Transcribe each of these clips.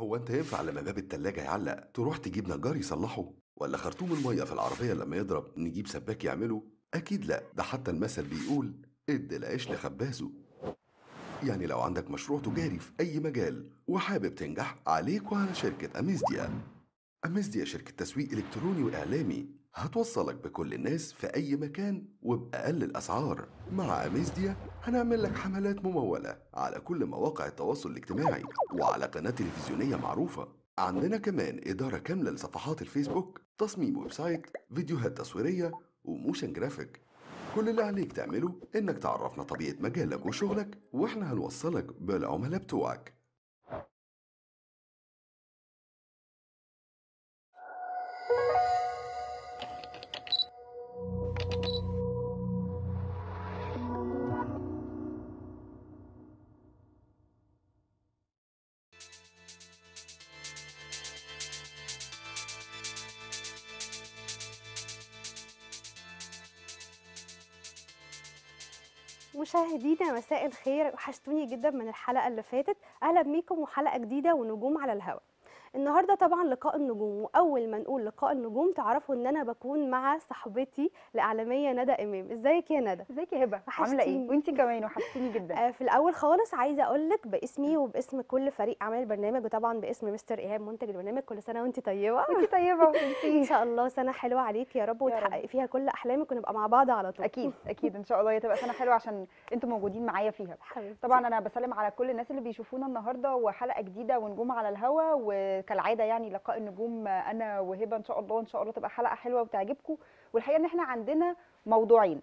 هو انت ينفع لما باب التلاجة يعلق تروح تجيب نجار يصلحه ولا خرطوم المية في العربية لما يضرب نجيب سباك يعمله اكيد لا ده حتى المثل بيقول ادي العيش لخبازه يعني لو عندك مشروع تجاري في اي مجال وحابب تنجح عليك وعلى شركة اميزديا اميزديا شركة تسويق الكتروني واعلامي هتوصلك بكل الناس في اي مكان وباقل الاسعار مع اميزديا هنعمل لك حملات ممولة على كل مواقع التواصل الاجتماعي وعلى قناة تلفزيونية معروفة عندنا كمان إدارة كاملة لصفحات الفيسبوك تصميم ويب سايت فيديوهات تصويرية وموشن جرافيك كل اللي عليك تعمله إنك تعرفنا طبيعة مجالك وشغلك وإحنا هنوصلك بالعملاء بتوعك مشاهدينا مساء الخير وحشتوني جدا من الحلقه اللي فاتت اهلا بيكم وحلقه جديده ونجوم على الهواء النهارده طبعا لقاء النجوم واول ما نقول لقاء النجوم تعرفوا ان انا بكون مع صاحبتي الاعلاميه ندى امام ازيك يا ندى ازيك يا هبه عامله ايه وحشتيني. وانتي كمان وحشتيني جدا آه، في الاول خالص عايزه اقول لك باسمي وباسم كل فريق عمل البرنامج وطبعا باسم مستر ايهاب منتج البرنامج كل سنه وانت طيبه وانتي طيبه ان وانتي شاء الله سنه حلوه عليك يا رب يا رب. وتحققي فيها كل احلامك ونبقى مع بعض على طول اكيد اكيد ان شاء الله هي تبقى سنه حلوه عشان انتوا موجودين معايا فيها حبيبتي طبعا انا بسلم على كل الناس اللي بيشوفونا النهارده وحلقه جديده ونجوم على الهوا وكالعاده يعني لقاء النجوم انا وهبه ان شاء الله ان شاء الله تبقى حلقه حلوه وتعجبكم والحقيقه ان احنا عندنا موضوعين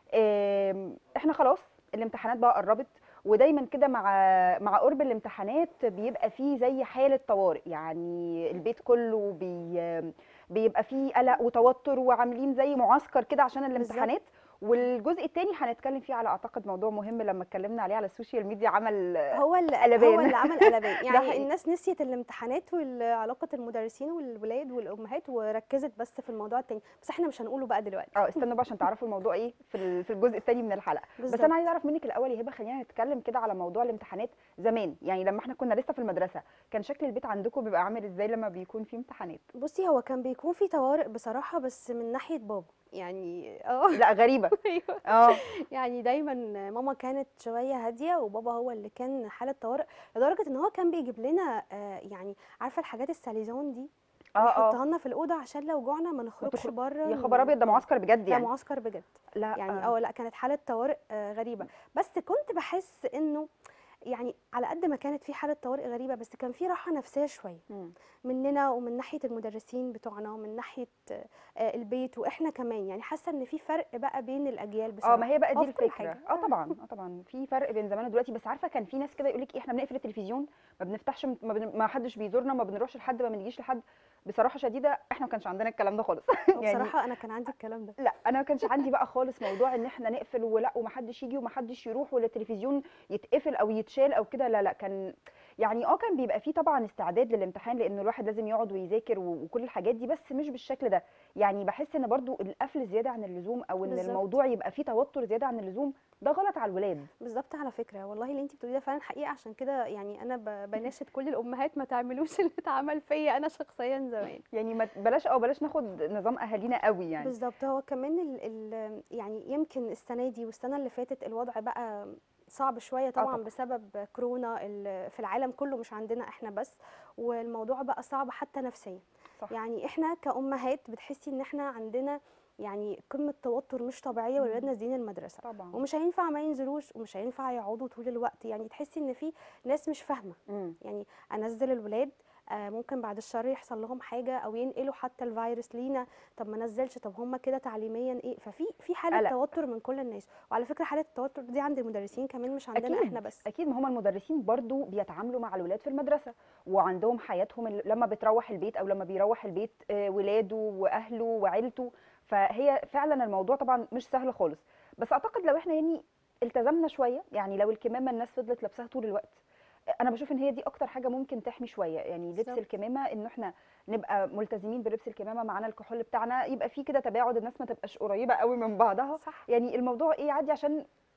آم، احنا خلاص الامتحانات بقى قربت ودايما كده مع مع قرب الامتحانات بيبقى فيه زي حاله طوارئ يعني البيت كله بي بيبقى فيه قلق وتوتر وعاملين زي معسكر كده عشان الامتحانات والجزء الثاني هنتكلم فيه على اعتقد موضوع مهم لما اتكلمنا عليه على السوشيال ميديا عمل هو اللي قلبان. هو اللي عمل قلبان ده يعني حقيقي. الناس نسيت الامتحانات وعلاقه المدرسين والولاد والامهات وركزت بس في الموضوع التاني بس احنا مش هنقوله بقى دلوقتي اه استنوا بقى عشان تعرفوا الموضوع ايه في ال- في الجزء الثاني من الحلقه بس بالظبط. انا عايزه اعرف منك الاول يا هبه خلينا نتكلم كده على موضوع الامتحانات زمان يعني لما احنا كنا لسه في المدرسه كان شكل البيت عندكم بيبقى عامل ازاي لما بيكون في امتحانات بصي هو كان بيكون في طوارئ بصراحه بس من ناحيه بابا يعني اه لا غريبه ايوه اه يعني دايما ماما كانت شويه هاديه وبابا هو اللي كان حاله طوارئ لدرجه ان هو كان بيجيب لنا آه، يعني عارفه الحاجات الساليزون دي اه يحطها اه لنا في الاوضه عشان لو جوعنا ما نخرجش تخرج- بره يا خبر ابيض ده معسكر بجد ده يعني معسكر بجد لا يعني اه لا كانت حاله طوارئ آه، غريبه بس كنت بحس انه يعني على قد ما كانت في حاله طوارئ غريبه بس كان في راحه نفسيه شويه مم. مننا ومن ناحيه المدرسين بتوعنا ومن ناحيه آه، آه، البيت واحنا كمان يعني حاسه ان في فرق بقى بين الاجيال بصراحه اه ما هي بقى آه، دي في كل الفكره حاجة. اه طبعا اه طبعا في فرق بين زمان ودلوقتي بس عارفه كان في ناس كده يقول لك ايه احنا بنقفل التلفزيون ما بنفتحش ما, بن... ما حدش بيزورنا ما بنروحش لحد ما بنجيش لحد بصراحه شديده احنا ما كانش عندنا الكلام ده خالص يعني بصراحه انا كان عندي الكلام ده لا انا ما كانش عندي بقى خالص موضوع ان احنا نقفل ولا ومحدش يجي ومحدش يروح ولا التلفزيون يتقفل او يتشال او كده لا لا كان يعني اه كان بيبقى فيه طبعا استعداد للامتحان لان الواحد لازم يقعد ويذاكر و- وكل الحاجات دي بس مش بالشكل ده يعني بحس ان برضو القفل زياده عن اللزوم او ان بالظبط. الموضوع يبقى فيه توتر زياده عن اللزوم ده غلط على الولاد بالظبط على فكره والله اللي انت بتقوليه ده فعلا حقيقه عشان كده يعني انا ب- بناشد كل الامهات ما تعملوش اللي اتعمل فيا انا شخصيا زمان يعني ما بلاش او بلاش ناخد نظام اهالينا قوي يعني بالظبط هو كمان ال ال يعني يمكن السنه دي والسنه اللي فاتت الوضع بقى صعب شويه طبعا طبعاً. بسبب كورونا ال- في العالم كله مش عندنا احنا بس والموضوع بقى صعب حتى نفسيا صح يعني احنا كأمهات بتحسي ان احنا عندنا يعني قمة توتر مش طبيعية مم. وولادنا نازلين المدرسة طبعا ومش هينفع ما ينزلوش ومش هينفع يقعدوا طول الوقت يعني تحسي ان في ناس مش فاهمة مم. يعني انزل الولاد آه، ممكن بعد الشر يحصل لهم حاجه او ينقلوا حتى الفيروس لينا طب ما نزلش طب هم كده تعليميا ايه ففي في حاله قلق. توتر من كل الناس وعلى فكره حاله التوتر دي عند المدرسين كمان مش عندنا أكيد. احنا بس اكيد ما هم المدرسين برضو بيتعاملوا مع الولاد في المدرسه وعندهم حياتهم ال- لما بتروح البيت او لما بيروح البيت آه، ولاده واهله وعيلته فهي فعلا الموضوع طبعا مش سهل خالص بس اعتقد لو احنا يعني التزمنا شويه يعني لو الكمامه الناس فضلت لابساها طول الوقت انا بشوف ان هي دي اكتر حاجه ممكن تحمي شويه يعني لبس بالظبط. الكمامه ان احنا نبقى ملتزمين بلبس الكمامه معانا الكحول بتاعنا يبقى في كده تباعد الناس ما تبقاش قريبه قوي من بعضها صح يعني الموضوع ايه يعدي عشان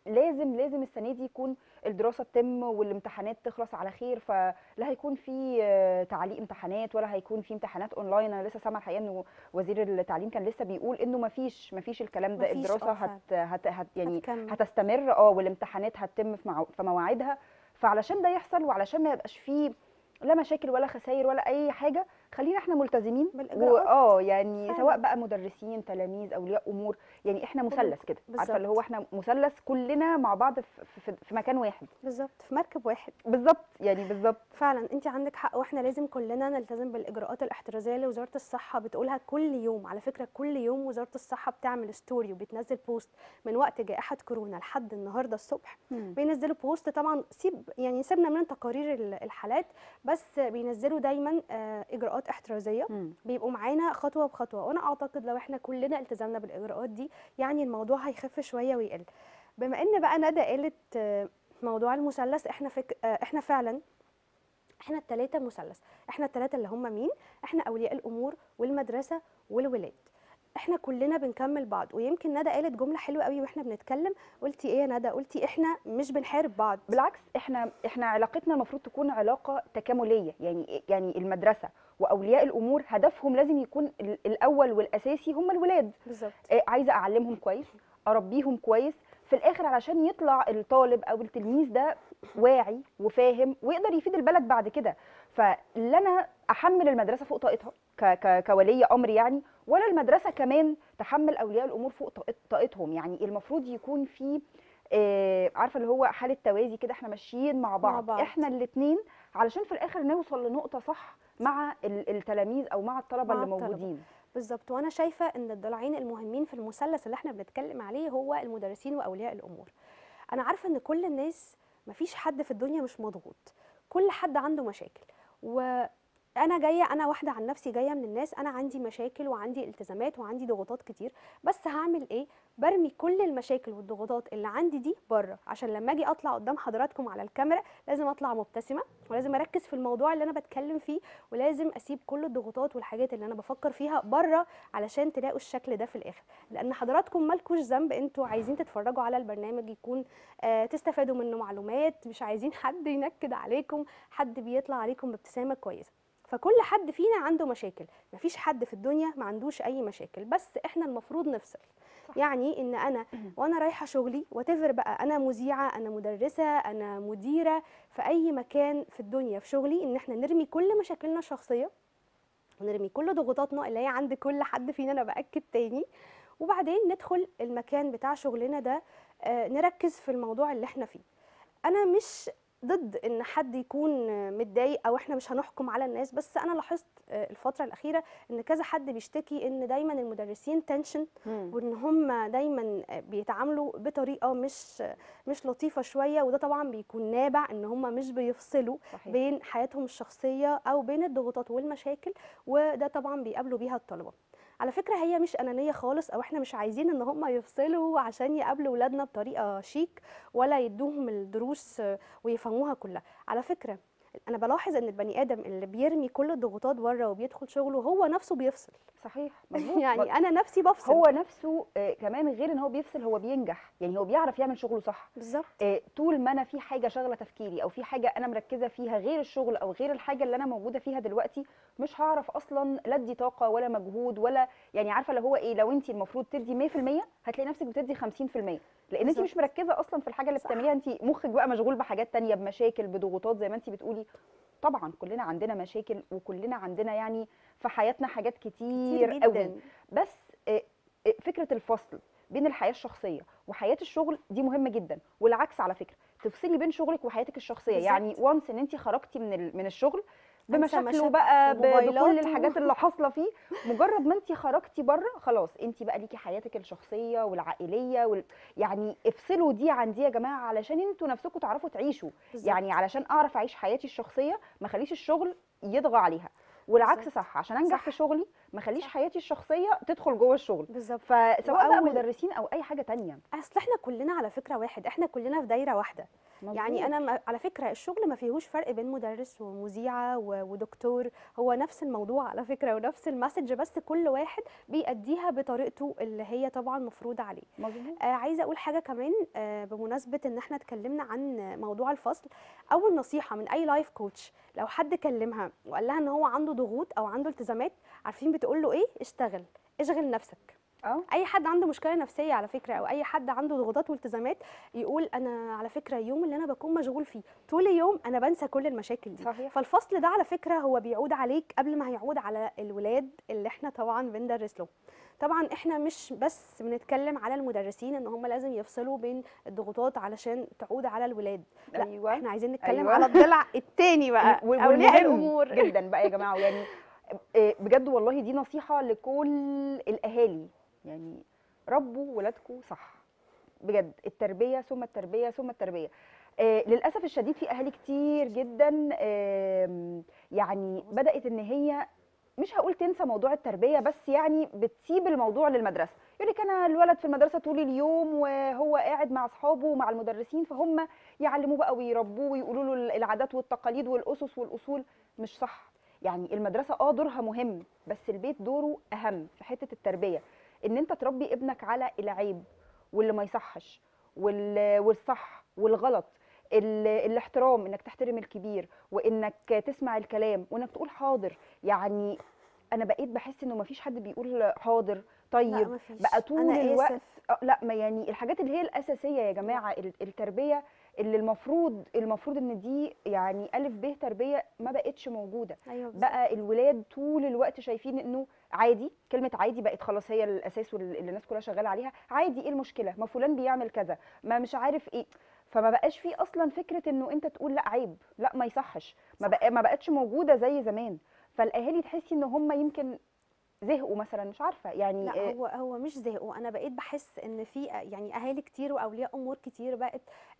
لازم لازم السنه دي يكون الدراسه تتم والامتحانات تخلص على خير فلا هيكون في آه، تعليق امتحانات ولا هيكون في امتحانات اونلاين انا لسه سامعه الحقيقه انه وزير التعليم كان لسه بيقول انه ما فيش ما فيش الكلام ده مفيش، الدراسه آه، هت, هت, هت يعني هتكمل. هتستمر اه والامتحانات هتتم في مع- في مواعيدها فعلشان ده يحصل وعلشان ما يبقاش فيه لا مشاكل ولا خسائر ولا اي حاجه خلينا احنا ملتزمين بالإجراءات. واه يعني فعلا. سواء بقى مدرسين تلاميذ اولياء امور يعني احنا مثلث كده عارفه اللي هو بالظبط. احنا مثلث كلنا مع بعض في, في, في مكان واحد بالظبط في مركب واحد بالظبط يعني بالظبط فعلا انت عندك حق واحنا لازم كلنا نلتزم بالاجراءات الاحترازيه اللي وزاره الصحه بتقولها كل يوم على فكره كل يوم وزاره الصحه بتعمل ستوري وبتنزل بوست من وقت جائحه كورونا لحد النهارده الصبح بينزلوا بوست طبعا سيب يعني سيبنا من تقارير ال- الحالات بس بينزلوا دايما آه، اجراءات احترازيه مم. بيبقوا معانا خطوه بخطوه وانا اعتقد لو احنا كلنا التزمنا بالاجراءات دي يعني الموضوع هيخف شويه ويقل بما ان بقى ندى قالت آه، موضوع المثلث احنا فك... آه، احنا فعلا احنا التلاتة مثلث احنا التلاتة اللي هم مين احنا اولياء الامور والمدرسه والولاد احنا كلنا بنكمل بعض ويمكن ندى قالت جمله حلوه قوي واحنا بنتكلم قلتي ايه يا ندى قلتي احنا مش بنحارب بعض بالعكس احنا احنا علاقتنا المفروض تكون علاقه تكامليه يعني يعني المدرسه واولياء الامور هدفهم لازم يكون ال- الاول والاساسي هم الولاد بالظبط آه، عايزه اعلمهم كويس اربيهم كويس في الاخر علشان يطلع الطالب او التلميذ ده واعي وفاهم ويقدر يفيد البلد بعد كده فلا انا احمل المدرسه فوق طاقتها ك ك كولي امر يعني ولا المدرسه كمان تحمل اولياء الامور فوق طاقت- طاقتهم يعني المفروض يكون في آه، عارفه اللي هو حاله توازي كده احنا ماشيين مع بعض, بعض. احنا الاثنين علشان في الاخر نوصل لنقطه صح مع ال- التلاميذ او مع الطلبه مع اللي الطلبة. موجودين بالظبط وانا شايفه ان الضلعين المهمين في المثلث اللي احنا بنتكلم عليه هو المدرسين واولياء الامور انا عارفه ان كل الناس مفيش حد في الدنيا مش مضغوط كل حد عنده مشاكل وانا جايه انا واحده عن نفسي جايه من الناس انا عندي مشاكل وعندي التزامات وعندي ضغوطات كتير بس هعمل ايه برمي كل المشاكل والضغوطات اللي عندي دي بره عشان لما اجي اطلع قدام حضراتكم على الكاميرا لازم اطلع مبتسمه ولازم اركز في الموضوع اللي انا بتكلم فيه ولازم اسيب كل الضغوطات والحاجات اللي انا بفكر فيها بره علشان تلاقوا الشكل ده في الاخر لان حضراتكم مالكوش ذنب انتوا عايزين تتفرجوا على البرنامج يكون آه تستفادوا منه معلومات مش عايزين حد ينكد عليكم حد بيطلع عليكم بابتسامه كويسه فكل حد فينا عنده مشاكل مفيش حد في الدنيا ما عندوش اي مشاكل بس احنا المفروض نفصل صح. يعني ان انا وانا رايحه شغلي واتفر بقى انا مذيعه انا مدرسه انا مديره في اي مكان في الدنيا في شغلي ان احنا نرمي كل مشاكلنا الشخصيه ونرمي كل ضغوطاتنا اللي هي عند كل حد فينا انا باكد تاني وبعدين ندخل المكان بتاع شغلنا ده آه، نركز في الموضوع اللي احنا فيه انا مش ضد ان حد يكون آه، متضايق او احنا مش هنحكم على الناس بس انا لاحظت آه، الفتره الاخيره ان كذا حد بيشتكي ان دايما المدرسين تنشن وان هم دايما بيتعاملوا بطريقه مش مش لطيفه شويه وده طبعا بيكون نابع ان هم مش بيفصلوا صحيح بين حياتهم الشخصيه او بين الضغوطات والمشاكل وده طبعا بيقابلوا بيها الطلبه على فكره هي مش انانيه خالص او احنا مش عايزين ان هم يفصلوا عشان يقابلوا ولادنا بطريقه شيك ولا يدوهم الدروس ويفهموها كلها على فكره انا بلاحظ ان البني ادم اللي بيرمي كل الضغوطات بره وبيدخل شغله هو نفسه بيفصل صحيح مظبوط يعني انا نفسي بفصل هو نفسه آه، كمان غير ان هو بيفصل هو بينجح يعني هو بيعرف يعمل شغله صح بالظبط آه، طول ما انا في حاجه شاغله تفكيري او في حاجه انا مركزه فيها غير الشغل او غير الحاجه اللي انا موجوده فيها دلوقتي مش هعرف اصلا لا ادي طاقه ولا مجهود ولا يعني عارفه اللي هو ايه لو انت المفروض تدي 100% هتلاقي نفسك بتدي 50% لان انت بالظبط. مش مركزه اصلا في الحاجه اللي صح. بتعمليها انت مخك بقى مشغول بحاجات تانية بمشاكل بضغوطات زي ما انت بتقولي طبعا كلنا عندنا مشاكل وكلنا عندنا يعني في حياتنا حاجات كتير, كتير قوي جدا بس آه، آه، فكره الفصل بين الحياه الشخصيه وحياه الشغل دي مهمه جدا والعكس على فكره تفصلي بين شغلك وحياتك الشخصيه بالظبط. يعني وانس ان انت خرجتي من ال- من الشغل أنسى بمشاكله مشاكل بقى ب- بكل وموبايلاته. الحاجات اللي حاصله فيه مجرد ما انت خرجتي بره خلاص انت بقى ليكي حياتك الشخصيه والعائليه وال... يعني افصلوا دي عن دي يا جماعه علشان انتوا نفسكم تعرفوا تعيشوا بالظبط. يعني علشان اعرف اعيش حياتي الشخصيه ما خليش الشغل يطغى عليها والعكس بالظبط. صح عشان انجح صح. في شغلي ما خليش صح. حياتي الشخصيه تدخل جوه الشغل بالظبط فسواء بقى وأول- مدرسين او اي حاجه تانية اصل احنا كلنا على فكره واحد احنا كلنا في دايره واحده يعني انا ما- على فكره الشغل ما فيهوش فرق بين مدرس ومذيعه و- ودكتور هو نفس الموضوع على فكره ونفس المسج بس كل واحد بيأديها بطريقته اللي هي طبعا مفروضه عليه مظبوط آه عايزه اقول حاجه كمان آه بمناسبه ان احنا اتكلمنا عن موضوع الفصل اول نصيحه من اي لايف كوتش لو حد كلمها وقال لها ان هو عنده ضغوط او عنده التزامات عارفين بتقول له ايه اشتغل اشغل نفسك اه اي حد عنده مشكله نفسيه على فكره او اي حد عنده ضغوطات والتزامات يقول انا على فكره اليوم اللي انا بكون مشغول فيه طول اليوم انا بنسى كل المشاكل دي صحيح فالفصل ده على فكره هو بيعود عليك قبل ما هيعود على الولاد اللي احنا طبعا بندرس لهم طبعا احنا مش بس بنتكلم على المدرسين ان هم لازم يفصلوا بين الضغوطات علشان تعود على الولاد لا ايوه احنا عايزين نتكلم أيوة. على الضلع التاني بقى و- اولياء والمهم الامور جدا بقى يا جماعه يعني آه، بجد والله دي نصيحه لكل الاهالي يعني ربوا ولادكم صح بجد التربيه ثم التربيه ثم التربيه آه للاسف الشديد في اهالي كتير جدا آم، يعني بدات ان هي مش هقول تنسى موضوع التربيه بس يعني بتسيب الموضوع للمدرسه يقول لك انا الولد في المدرسه طول اليوم وهو قاعد مع اصحابه ومع المدرسين فهم يعلموه بقى ويربوه ويقولوا له العادات والتقاليد والاسس والاصول مش صح يعني المدرسه اه دورها مهم بس البيت دوره اهم في حته التربيه ان انت تربي ابنك على العيب واللي ما يصحش وال- والصح والغلط ال- الاحترام انك تحترم الكبير وانك تسمع الكلام وانك تقول حاضر يعني انا بقيت بحس انه ما فيش حد بيقول حاضر لا طيب مفيش بقى طول أنا الوقت آسف. آه، لا ما يعني الحاجات اللي هي الاساسيه يا جماعه ال- التربيه اللي المفروض المفروض ان دي يعني الف ب تربيه ما بقتش موجوده ايوه بالظبط. بقى الولاد طول الوقت شايفين انه عادي كلمه عادي بقت خلاص هي الاساس واللي الناس كلها شغاله عليها عادي ايه المشكله ما فلان بيعمل كذا ما مش عارف ايه فما بقاش في اصلا فكره انه انت تقول لا عيب لا ما يصحش ما بقى ما بقتش موجوده زي زمان فالاهالي تحسي ان هم يمكن زهقوا مثلا مش عارفه يعني لا آه، هو هو مش زهقوا انا بقيت بحس ان في يعني اهالي كتير واولياء امور كتير بقت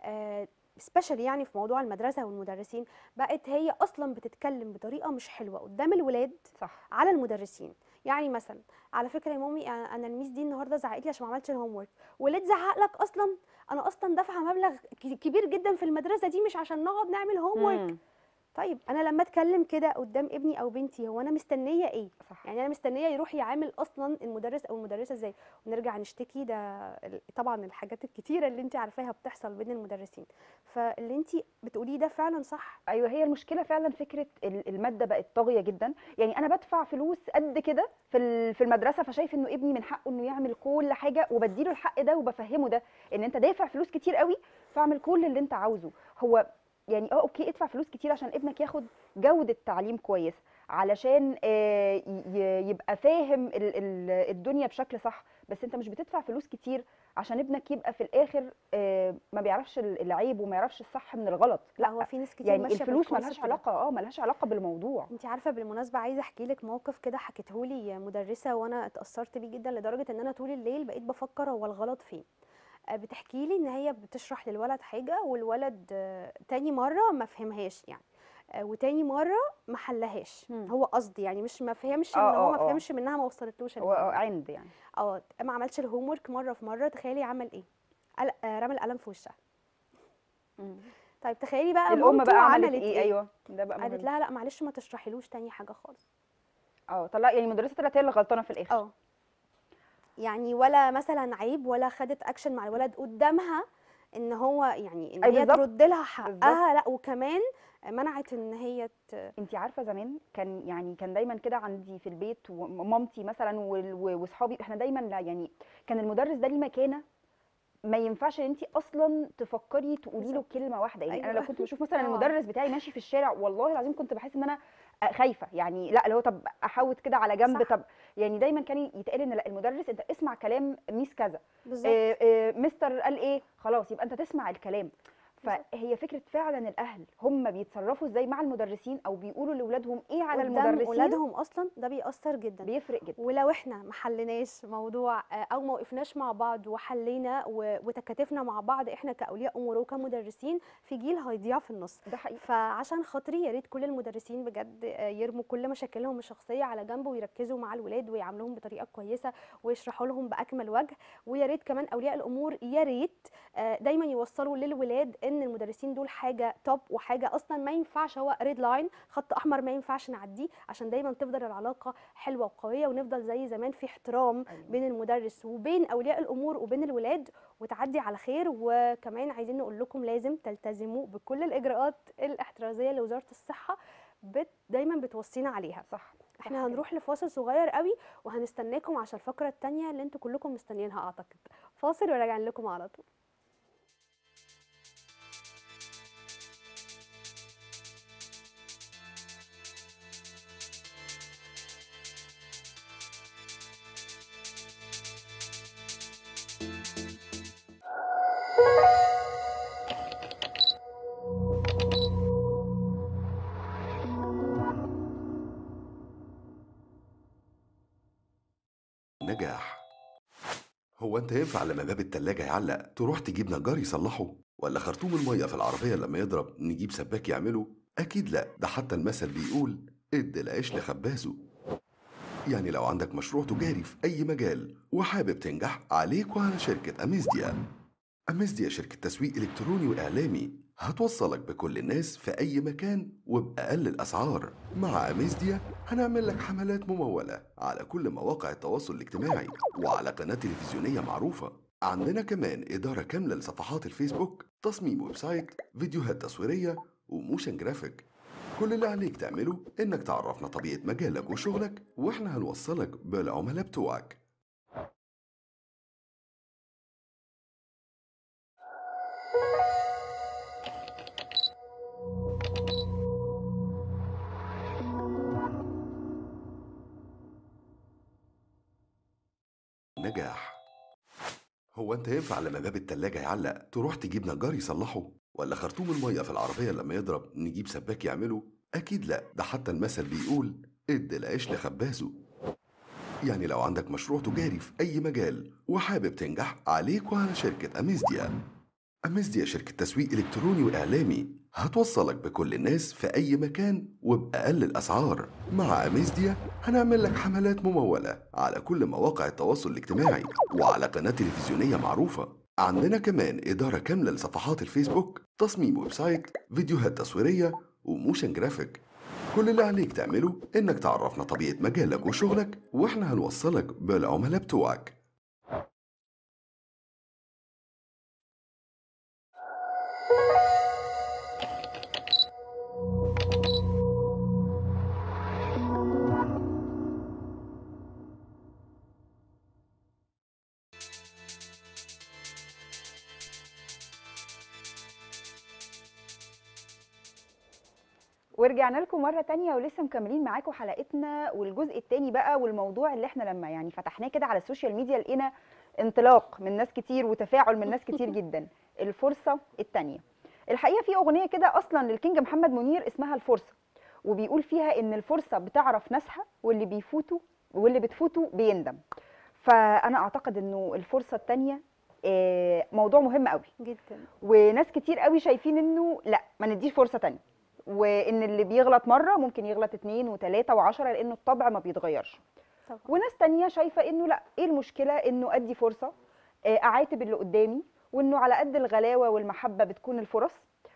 سبيشال يعني في موضوع المدرسه والمدرسين بقت هي اصلا بتتكلم بطريقه مش حلوه قدام الولاد صح على المدرسين يعني مثلا على فكره يا مامي انا أنا الميس دي النهارده زعقت لي عشان ما عملتش الهوم ورك وليه تزعق لك اصلا انا اصلا دافعه مبلغ ك- كبير جدا في المدرسه دي مش عشان نقعد نعمل هوم ورك مم، طيب انا لما اتكلم كده قدام ابني او بنتي هو انا مستنيه ايه صح يعني انا مستنيه يروح يعامل اصلا المدرس او المدرسه ازاي ونرجع نشتكي ده ال- طبعا الحاجات الكتيره اللي انت عارفاها بتحصل بين المدرسين فاللي انت بتقوليه ده فعلا صح ايوه هي المشكله فعلا فكره ال- الماده بقت طاغيه جدا يعني انا بدفع فلوس قد كده في ال- في المدرسه فشايف انه ابني من حقه انه يعمل كل حاجه وبديله الحق ده وبفهمه ده ان انت دافع فلوس كتير قوي فاعمل كل اللي انت عاوزه هو يعني اه اوكي ادفع فلوس كتير عشان ابنك ياخد جوده تعليم كويس علشان آه، ي- يبقى فاهم ال- ال- الدنيا بشكل صح بس انت مش بتدفع فلوس كتير عشان ابنك يبقى في الاخر آه، ما بيعرفش ال- العيب وما يعرفش الصح من الغلط لا هو في ناس كتير يعني ماشيه الفلوس بالconcept ملهاش ده. علاقه اه ملهاش علاقه بالموضوع انت عارفه بالمناسبه عايزه احكي لك موقف كده حكيته لي مدرسه وانا اتاثرت بيه جدا لدرجه ان انا طول الليل بقيت بفكر هو الغلط فين آه، بتحكي لي ان هي بتشرح للولد حاجه والولد آه، تاني مره ما فهمهاش يعني آه، وتاني مره ما حلهاش مم. هو قصدي يعني مش ما فهمش ان آه، هو آه، ما آه. فهمش منها ما وصلتلوش هو المعلومة. عند يعني اه ما عملش الهوم ورك مره في مره تخيلي عمل ايه قل- آه، رمى القلم في وشها طيب تخيلي بقى الام مامته بقى عملت عملت ايه ايوه ده بقى قالت مهم لها لا معلش ما تشرحيلوش تاني حاجه خالص اه طلع يعني المدرسه طلعت هي اللي غلطانه في الاخر اه يعني ولا مثلا عيب ولا خدت اكشن مع الولد قدامها ان هو يعني ان أي هي بالظبط. ترد لها حقها لا وكمان منعت ان هي ت... انت عارفه زمان كان يعني كان دايما كده عندي في البيت ومامتي مثلا وال- و- واصحابي احنا دايما لا يعني كان المدرس ده ليه مكانه ما ينفعش ان انت اصلا تفكري تقولي له بالظبط. كلمه واحده يعني انا أيوة. لو كنت بشوف مثلا طبعاً. المدرس بتاعي ماشي في الشارع والله العظيم كنت بحس ان انا آه، خايفه يعني لا اللي هو طب احوت كده على جنب صح. طب يعني دايما كان يتقال ان لا المدرس انت اسمع كلام ميس كذا بالظبط آه، آه، مستر قال ايه خلاص يبقى انت تسمع الكلام بالظبط. فهي فكره فعلا الاهل هم بيتصرفوا ازاي مع المدرسين او بيقولوا لاولادهم ايه على قدام المدرسين اولادهم اصلا ده بيأثر جدا بيفرق جدا ولو احنا ما حليناش موضوع آه، او ما وقفناش مع بعض وحلينا و- وتكاتفنا مع بعض احنا كاولياء امور وكمدرسين في جيل هيضيع في النص ده حقيقي فعشان خاطري يا ريت كل المدرسين بجد آه، يرموا كل مشاكلهم الشخصيه على جنب ويركزوا مع الولاد ويعاملوهم بطريقه كويسه ويشرحوا لهم باكمل وجه ويا ريت كمان اولياء الامور يا ريت آه، دايما يوصلوا للولاد ان ان المدرسين دول حاجه توب وحاجه اصلا ما ينفعش هو ريد لاين خط احمر ما ينفعش نعديه عشان دايما تفضل العلاقه حلوه وقويه ونفضل زي زمان في احترام أيوة. بين المدرس وبين اولياء الامور وبين الولاد وتعدي على خير وكمان عايزين نقول لكم لازم تلتزموا بكل الاجراءات الاحترازيه اللي وزاره الصحه بت دايما بتوصينا عليها صح صح احنا كده. هنروح لفاصل صغير قوي وهنستناكم عشان الفقره التانية اللي انتوا كلكم مستنيينها اعتقد فاصل وراجعين لكم على طول نجاح هو انت ينفع لما باب التلاجة يعلق تروح تجيب نجار يصلحه ولا خرطوم المية في العربية لما يضرب نجيب سباك يعمله أكيد لا ده حتى المثل بيقول ادي العيش لخبازه يعني لو عندك مشروع تجاري في أي مجال وحابب تنجح عليك وعلى شركة أميزديا أميزديا شركة تسويق إلكتروني وإعلامي هتوصلك بكل الناس في أي مكان وبأقل الأسعار مع أميزديا هنعمل لك حملات ممولة على كل مواقع التواصل الاجتماعي وعلى قناة تلفزيونية معروفة عندنا كمان إدارة كاملة لصفحات الفيسبوك تصميم ويب سايت فيديوهات تصويرية وموشن جرافيك كل اللي عليك تعمله إنك تعرفنا طبيعة مجالك وشغلك وإحنا هنوصلك بالعملاء بتوعك نجاح هو انت ينفع لما باب التلاجة يعلق تروح تجيب نجار يصلحه ولا خرطوم المية في العربية لما يضرب نجيب سباك يعمله أكيد لا ده حتى المثل بيقول ادي العيش لخبازه يعني لو عندك مشروع تجاري في أي مجال وحابب تنجح عليك وعلى شركة أميزديا أميزديا شركة تسويق إلكتروني وإعلامي هتوصلك بكل الناس في أي مكان وبأقل الأسعار مع أميزديا هنعمل لك حملات ممولة على كل مواقع التواصل الاجتماعي وعلى قناة تلفزيونية معروفة عندنا كمان إدارة كاملة لصفحات الفيسبوك تصميم ويب سايت فيديوهات تصويرية وموشن جرافيك كل اللي عليك تعمله إنك تعرفنا طبيعة مجالك وشغلك وإحنا هنوصلك بالعملاء بتوعك ورجعنا لكم مرة تانية ولسه مكملين معاكم حلقتنا والجزء التاني بقى والموضوع اللي احنا لما يعني فتحناه كده على السوشيال ميديا لقينا انطلاق من ناس كتير وتفاعل من ناس كتير جدا الفرصة التانية الحقيقة في أغنية كده أصلا للكينج محمد منير اسمها الفرصة وبيقول فيها إن الفرصة بتعرف ناسها واللي بيفوتوا واللي بتفوتوا بيندم فأنا أعتقد إنه الفرصة التانية آه، موضوع مهم قوي جدا وناس كتير قوي شايفين انه لا ما نديش فرصه تانية وان اللي بيغلط مره ممكن يغلط اتنين وتلاته وعشرة لانه الطبع ما بيتغيرش طبعا وناس تانية شايفه انه لا ايه المشكله انه ادي فرصه آه، اعاتب اللي قدامي وانه على قد الغلاوه والمحبه بتكون الفرص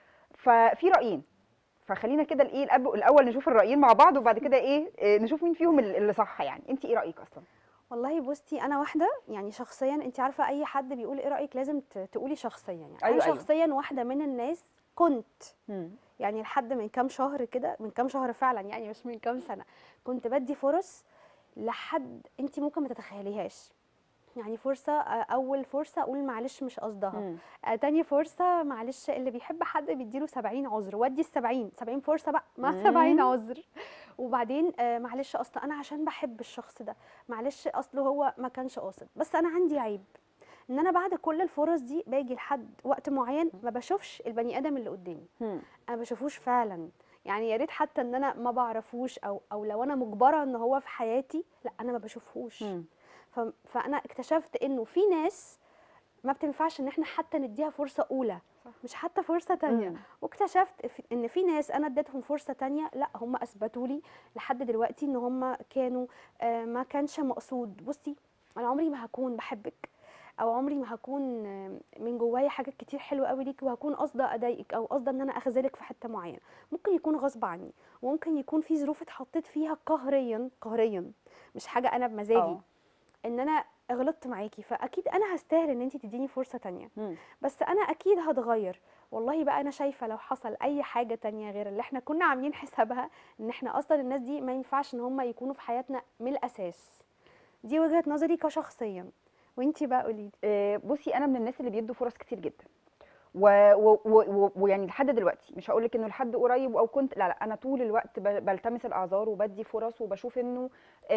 ففي رايين فخلينا كده الايه الأب- الاول نشوف الرايين مع بعض وبعد كده ايه آه، نشوف مين فيهم اللي صح يعني انت ايه رايك اصلا والله بصي انا واحده يعني شخصيا انت عارفه اي حد بيقول ايه رايك لازم ت- تقولي شخصيا يعني أيوة، انا أيوة. شخصيا واحده من الناس كنت يعني لحد من كام شهر كده من كام شهر فعلا يعني مش من كام سنه كنت بدي فرص لحد انت ممكن ما تتخيليهاش يعني فرصه آه، اول فرصه اقول معلش مش قصدها مم. آه، تاني فرصه معلش اللي بيحب حد بيديله 70 عذر ودي ال 70 70 فرصه بقى مع مم. 70 عذر وبعدين آه، معلش اصل انا عشان بحب الشخص ده معلش اصله هو ما كانش قاصد بس انا عندي عيب ان انا بعد كل الفرص دي باجي لحد وقت معين ما بشوفش البني ادم اللي قدامي مم. انا ما بشوفوش فعلا يعني يا ريت حتى ان انا ما بعرفوش او او لو انا مجبره ان هو في حياتي لا انا ما بشوفهوش مم. ف- فانا اكتشفت انه في ناس ما بتنفعش ان احنا حتى نديها فرصه اولى صح. مش حتى فرصه تانية مم. واكتشفت في- ان في ناس انا اديتهم فرصه تانية لا هم اثبتوا لي لحد دلوقتي ان هم كانوا آه، ما كانش مقصود بصي انا عمري ما هكون بحبك او عمري ما هكون آه، من جوايا حاجات كتير حلوه قوي ليكي وهكون قاصده اضايقك او قاصده ان انا اخذلك في حته معينه ممكن يكون غصب عني وممكن يكون في ظروف اتحطيت فيها قهريا قهريا مش حاجه انا بمزاجي اه ان انا غلطت معاكي فاكيد انا هستاهل ان انت تديني فرصه تانية مم. بس انا اكيد هتغير والله بقى انا شايفه لو حصل اي حاجه تانية غير اللي احنا كنا عاملين حسابها ان احنا اصلا الناس دي ما ينفعش ان هم يكونوا في حياتنا من الاساس دي وجهه نظري كشخصيا وانتي بقى قولي لي آه، بصي انا من الناس اللي بيدوا فرص كتير جدا و- و- و- و- ويعني لحد دلوقتي مش هقول لك انه لحد قريب او كنت لا لا انا طول الوقت ب- بلتمس الاعذار وبدي فرص وبشوف انه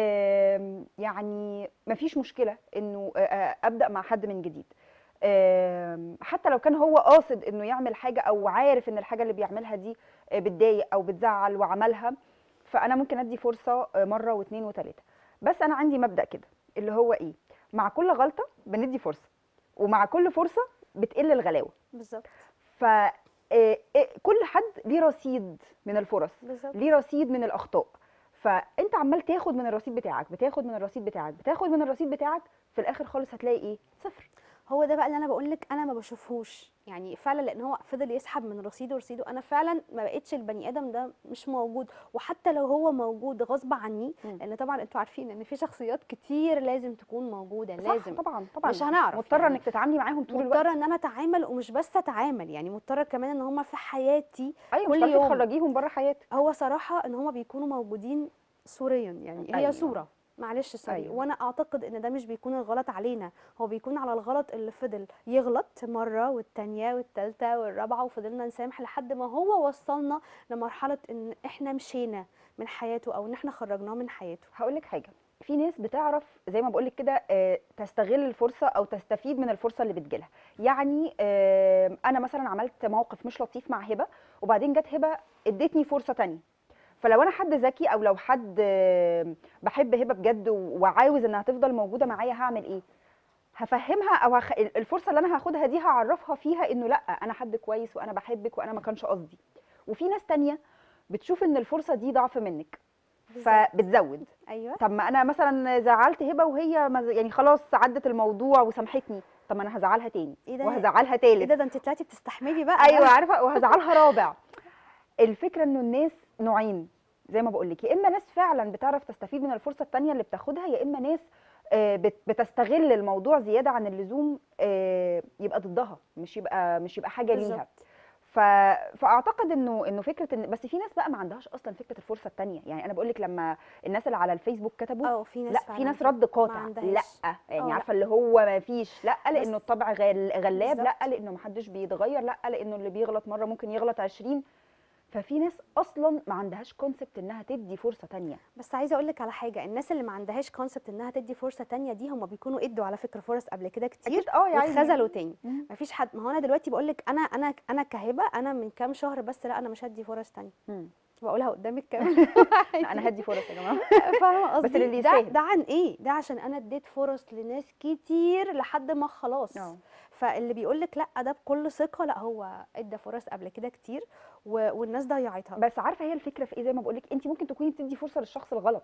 آم، يعني مفيش مشكله انه آه، آه، ابدا مع حد من جديد آم، حتى لو كان هو قاصد انه يعمل حاجه او عارف ان الحاجه اللي بيعملها دي آه، بتضايق او بتزعل وعملها فانا ممكن ادي فرصه آه، مره واثنين وثلاثه بس انا عندي مبدا كده اللي هو ايه مع كل غلطه بندي فرصه ومع كل فرصه بتقل الغلاوه بالظبط ف آه، آه، كل حد ليه رصيد من الفرص بالظبط ليه رصيد من الاخطاء فانت عمال تاخد من الرصيد بتاعك بتاخد من الرصيد بتاعك بتاخد من الرصيد بتاعك في الاخر خالص هتلاقي ايه صفر هو ده بقى اللي انا بقول لك انا ما بشوفهوش يعني فعلا لان هو فضل يسحب من رصيده ورصيده انا فعلا ما بقتش البني ادم ده مش موجود وحتى لو هو موجود غصب عني مم. لان طبعا انتوا عارفين ان في شخصيات كتير لازم تكون موجوده لازم صح طبعا طبعا مش هنعرف مضطره يعني. انك تتعاملي معاهم طول الوقت مضطره ان انا اتعامل ومش بس اتعامل يعني مضطره كمان ان هم في حياتي ايوه كل مش هتعرفي يوم. تخرجيهم بره حياتك هو صراحه ان هم بيكونوا موجودين صوريا يعني هي أيوة. صوره معلش سوري أيوة. وانا اعتقد ان ده مش بيكون الغلط علينا هو بيكون على الغلط اللي فضل يغلط مره والتانيه والتالته والرابعه وفضلنا نسامح لحد ما هو وصلنا لمرحله ان احنا مشينا من حياته او ان احنا خرجناه من حياته هقول لك حاجه في ناس بتعرف زي ما بقول لك كده آه، تستغل الفرصه او تستفيد من الفرصه اللي بتجيلها يعني آه، انا مثلا عملت موقف مش لطيف مع هبه وبعدين جت هبه ادتني فرصه تانية فلو انا حد ذكي او لو حد آه، بحب هبه بجد و- وعاوز انها تفضل موجوده معايا هعمل ايه هفهمها او هخ... الفرصه اللي انا هاخدها دي هعرفها فيها انه لا انا حد كويس وانا بحبك وانا ما كانش قصدي وفي ناس تانية بتشوف ان الفرصه دي ضعف منك بالظبط. فبتزود ايوه طب ما انا مثلا زعلت هبه وهي ما ز- يعني خلاص عدت الموضوع وسامحتني طب ما انا هزعلها تاني إيه ده؟ وهزعلها ايه تالت ده ده انت طلعتي بتستحملي بقى ايوه عارفه وهزعلها رابع الفكره انه الناس نوعين زي ما بقول لك يا اما ناس فعلا بتعرف تستفيد من الفرصه التانية اللي بتاخدها يا اما ناس آه، بت- بتستغل الموضوع زياده عن اللزوم آه، يبقى ضدها مش يبقى مش يبقى حاجه ليها بالظبط ف... فاعتقد انه انه فكره ان بس في ناس بقى ما عندهاش اصلا فكره الفرصه التانية يعني انا بقول لك لما الناس اللي على الفيسبوك كتبوا اه في ناس لا فعلاً في ناس كده رد ما قاطع لا عندهاش. يعني آه، لا. عارفه اللي هو ما فيش لا لانه الطبع غل... غلاب لا بالظبط. لانه ما حدش بيتغير لا لانه اللي بيغلط مره ممكن يغلط 20 ففي ناس اصلا ما عندهاش كونسبت انها تدي فرصه تانية بس عايزه اقول لك على حاجه الناس اللي ما عندهاش كونسبت انها تدي فرصه تانية دي هم بيكونوا ادوا على فكره فرص قبل كده كتير اكيد اه يا عيني واتخذلوا تاني مم. مفيش حد ما هو انا دلوقتي بقول لك انا انا انا كهبه انا من كام شهر بس لا انا مش هدي فرص تانية مم. بقولها قدامك كمان لا انا هدي فرص يا جماعه فاهمه قصدي للي ده يستاهل. ده عن ايه ده عشان انا اديت فرص لناس كتير لحد ما خلاص اه. فاللي بيقول لك لا ده بكل ثقه لا هو ادى فرص قبل كده كتير و... والناس ضيعتها بس عارفه هي الفكره في ايه زي ما بقول لك انت ممكن تكوني بتدي فرصه للشخص الغلط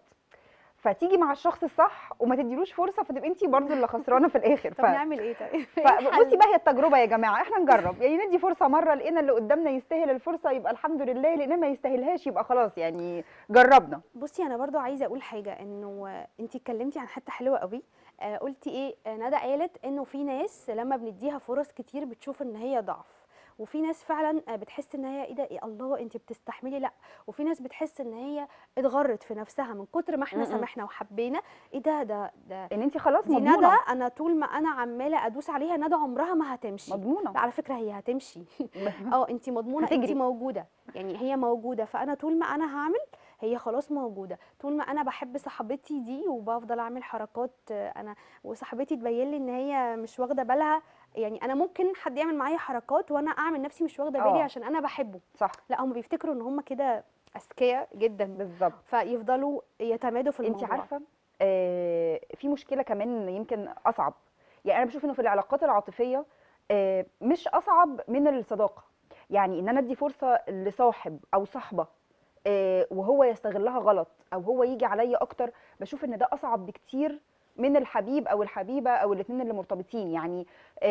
فتيجي مع الشخص الصح وما تديلوش فرصه فتبقى انت برضو اللي خسرانه في الاخر طب نعمل ايه طيب إيه فبصي الحل؟ بقى هي التجربه يا جماعه احنا نجرب يعني ندي فرصه مره لقينا اللي قدامنا يستاهل الفرصه يبقى الحمد لله لقينا ما يستاهلهاش يبقى خلاص يعني جربنا بصي انا برضو عايزه اقول حاجه انه انت اتكلمتي عن حته حلوه قوي آه قلتي ايه آه ندى قالت انه في ناس لما بنديها فرص كتير بتشوف ان هي ضعف وفي ناس فعلا آه، بتحس ان هي ايه ده إيه الله انت بتستحملي لا وفي ناس بتحس ان هي اتغرت في نفسها من كتر ما احنا م-م. سامحنا وحبينا ايه ده ده ده ان انت خلاص دي ندى مضمونه انا طول ما انا عماله ادوس عليها ندى عمرها ما هتمشي مضمونه لا على فكره هي هتمشي اه انت مضمونه انت هتجري. موجوده يعني هي موجوده فانا طول ما انا هعمل هي خلاص موجوده طول ما انا بحب صاحبتي دي وبفضل اعمل حركات آه، انا وصاحبتي تبين لي ان هي مش واخده بالها يعني انا ممكن حد يعمل معايا حركات وانا اعمل نفسي مش واخده بالي اه. عشان انا بحبه صح لا هم بيفتكروا ان هم كده اذكياء جدا بالظبط فيفضلوا يتمادوا في انت الموضوع عارفه آه في مشكله كمان يمكن اصعب يعني انا بشوف انه في العلاقات العاطفيه آه مش اصعب من الصداقه يعني ان انا ادي فرصه لصاحب او صاحبه آه وهو يستغلها غلط او هو يجي عليا اكتر بشوف ان ده اصعب بكتير من الحبيب او الحبيبه او الاثنين اللي مرتبطين يعني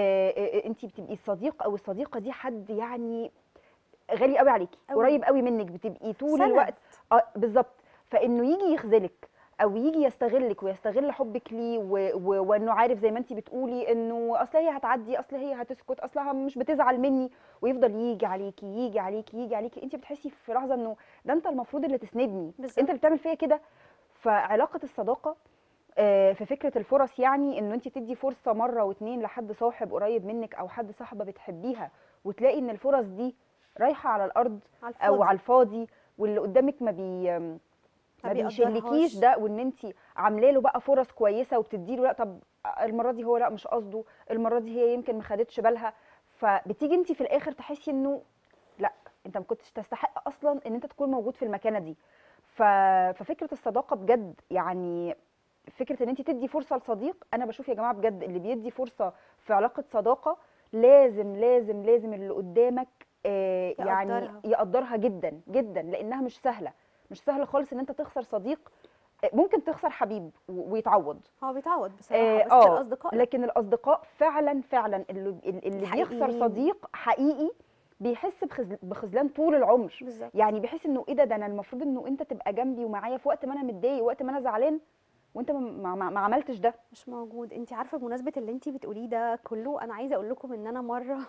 انت بتبقي الصديق او الصديقه دي حد يعني غالي قوي عليكي أوي. قريب قوي منك بتبقي طول سند. الوقت اه بالظبط فانه يجي يخذلك او يجي يستغلك ويستغل حبك ليه و... و... وانه عارف زي ما انت بتقولي انه اصل هي هتعدي اصل هي هتسكت اصلها مش بتزعل مني ويفضل يجي عليكي يجي عليكي يجي عليكي انت بتحسي في لحظه انه ده انت المفروض اللي تسندني بالظبط. انت اللي بتعمل فيا كده فعلاقه الصداقه آه، في فكره الفرص يعني انه انت تدي فرصه مره واتنين لحد صاحب قريب منك او حد صاحبه بتحبيها وتلاقي ان الفرص دي رايحه على الارض على او الفاضي. على الفاضي واللي قدامك ما بي ما ما بيشلكيش بيقدرهاش. ده وان انت عامله له بقى فرص كويسه وبتدي له لا طب المره دي هو لا مش قصده المره دي هي يمكن ما خدتش بالها فبتيجي انت في الاخر تحسي انه لا انت ما كنتش تستحق اصلا ان انت تكون موجود في المكانه دي ف... ففكره الصداقه بجد يعني فكره ان انت تدي فرصه لصديق انا بشوف يا جماعه بجد اللي بيدي فرصه في علاقه صداقه لازم لازم لازم اللي قدامك آه يعني يقدرها. يقدرها جدا جدا لانها مش سهله مش سهل خالص ان انت تخسر صديق آه، ممكن تخسر حبيب و- ويتعوض هو بيتعوض بصراحه آه، بس آه، الاصدقاء لا. لكن الاصدقاء فعلا فعلا اللي اللي بيخسر الحقيقيين. صديق حقيقي بيحس بخذل- بخذلان طول العمر بالظبط يعني بيحس انه ايه ده ده انا المفروض انه انت تبقى جنبي ومعايا في وقت ما انا متضايق وقت ما انا زعلان وانت ما, ما, ما- ما عملتش ده مش موجود انت عارفه بمناسبه اللي انت بتقوليه ده كله انا عايزه اقول لكم ان انا مره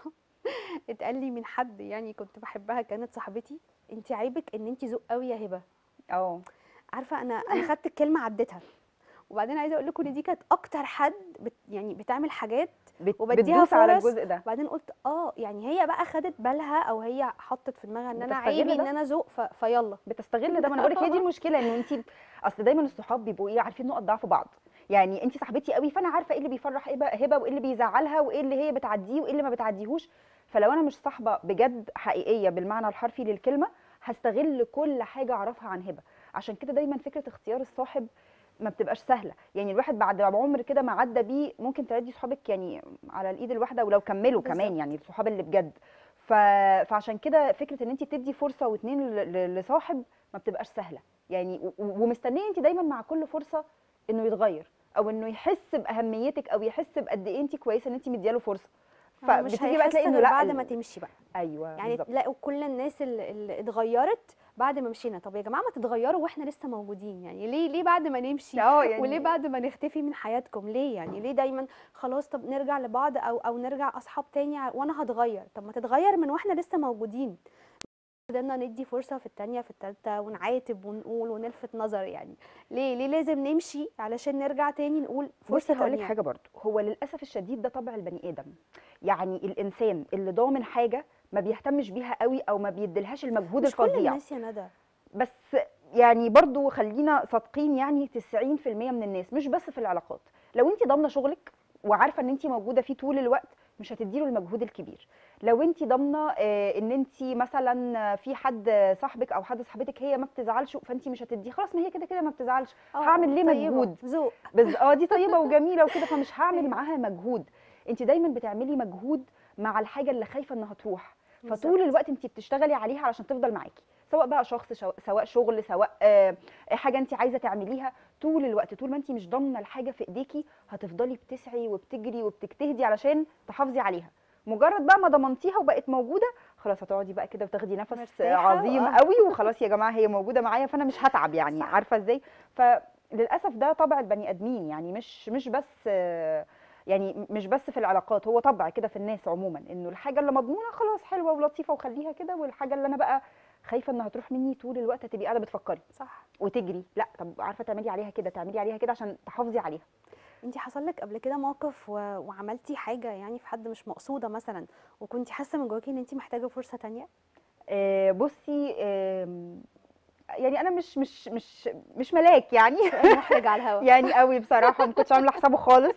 اتقال لي من حد يعني كنت بحبها كانت صاحبتي انت عيبك ان انت ذوق قوي يا هبه اه عارفه انا انا خدت الكلمه عديتها وبعدين عايزه اقول لكم ان دي كانت اكتر حد بت يعني بتعمل حاجات بت- وبديها بتدوس على فرص. الجزء ده وبعدين قلت اه يعني هي بقى خدت بالها او هي حطت في دماغها ان انا بتستغل عيبي ده. ان انا ذوق ف- فيلا بتستغل ده ما انا بقول لك هي دي المشكله انه انت اصل دايما الصحاب بيبقوا ايه عارفين نقط ضعف بعض يعني انت صاحبتي قوي فانا عارفه ايه اللي بيفرح هبه هبه وايه اللي بيزعلها وايه اللي هي بتعديه وايه اللي ما بتعديهوش فلو انا مش صاحبه بجد حقيقيه بالمعنى الحرفي للكلمه هستغل كل حاجه اعرفها عن هبه عشان كده دايما فكره اختيار الصاحب ما بتبقاش سهله يعني الواحد بعد عمر كده ما عدى بيه ممكن تعدي صحابك يعني على الايد الواحده ولو كملوا كمان بالظبط. يعني الصحاب اللي بجد ف... فعشان كده فكره ان انت تدي فرصه واتنين ل- ل- لصاحب ما بتبقاش سهله يعني و- و- ومستنيه انت دايما مع كل فرصه انه يتغير او انه يحس باهميتك او يحس بقد ايه انت كويسه ان انت مدياله فرصه هو مش فبتيجي بقى هيحس تلاقي انه غير لا بعد ال- ما تمشي بقى ايوه يعني بالظبط. تلاقوا كل الناس اللي, اللي اتغيرت بعد ما مشينا طب يا جماعه ما تتغيروا واحنا لسه موجودين يعني ليه ليه بعد ما نمشي اه يعني وليه بعد ما نختفي من حياتكم ليه يعني ليه دايما خلاص طب نرجع لبعض او او نرجع اصحاب تاني ع- وانا هتغير طب ما تتغير من واحنا لسه موجودين بدنا ندي فرصه في التانية في التالتة ونعاتب ونقول ونلفت نظر يعني ليه ليه لازم نمشي علشان نرجع تاني نقول فرصه بصي هقول لك تانية حاجه برضو هو للاسف الشديد ده طبع البني ادم يعني الانسان اللي ضامن حاجه ما بيهتمش بيها قوي او ما بيديلهاش المجهود مش كل الفظيع الناس يا ندى بس يعني برضو خلينا صادقين يعني 90% من الناس مش بس في العلاقات لو انت ضامنه شغلك وعارفه ان انت موجوده فيه طول الوقت مش هتديله المجهود الكبير لو انت ضامنه آه، ان انت مثلا في حد صاحبك او حد صاحبتك هي ما بتزعلش فانت مش هتديه خلاص ما هي كده كده ما بتزعلش آه، هعمل ليه طيبة، مجهود ذوق بس اه دي طيبه وجميله وكده فمش هعمل أيوة. معاها مجهود انت دايما بتعملي مجهود مع الحاجه اللي خايفه انها تروح فطول بالظبط. الوقت انت بتشتغلي عليها علشان تفضل معاكي سواء بقى شخص شو- سواء شغل سواء آه، حاجه انت عايزه تعمليها طول الوقت طول ما انت مش ضامنه الحاجه في ايديكي هتفضلي بتسعي وبتجري وبتجتهدي علشان تحافظي عليها مجرد بقى ما ضمنتيها وبقت موجوده خلاص هتقعدي بقى كده وتاخدي نفس مرتاحة عظيم وآه. قوي وخلاص يا جماعه هي موجوده معايا فانا مش هتعب يعني صح. عارفه ازاي فللاسف ده طبع البني ادمين يعني مش مش بس آه، يعني مش بس في العلاقات هو طبع كده في الناس عموما انه الحاجه اللي مضمونه خلاص حلوه ولطيفه وخليها كده والحاجه اللي انا بقى خايفه انها تروح مني طول الوقت هتبقي قاعده بتفكري صح وتجري لا طب عارفه تعملي عليها كده تعملي عليها كده عشان تحافظي عليها انت حصل لك قبل كده موقف و... وعملتي حاجه يعني في حد مش مقصوده مثلا وكنتي حاسه من جواكي ان انت محتاجه فرصه تانية آه، بصي آم، يعني انا مش مش مش مش ملاك يعني سؤال محرج على الهوا يعني قوي بصراحه ما كنتش عامله حسابه خالص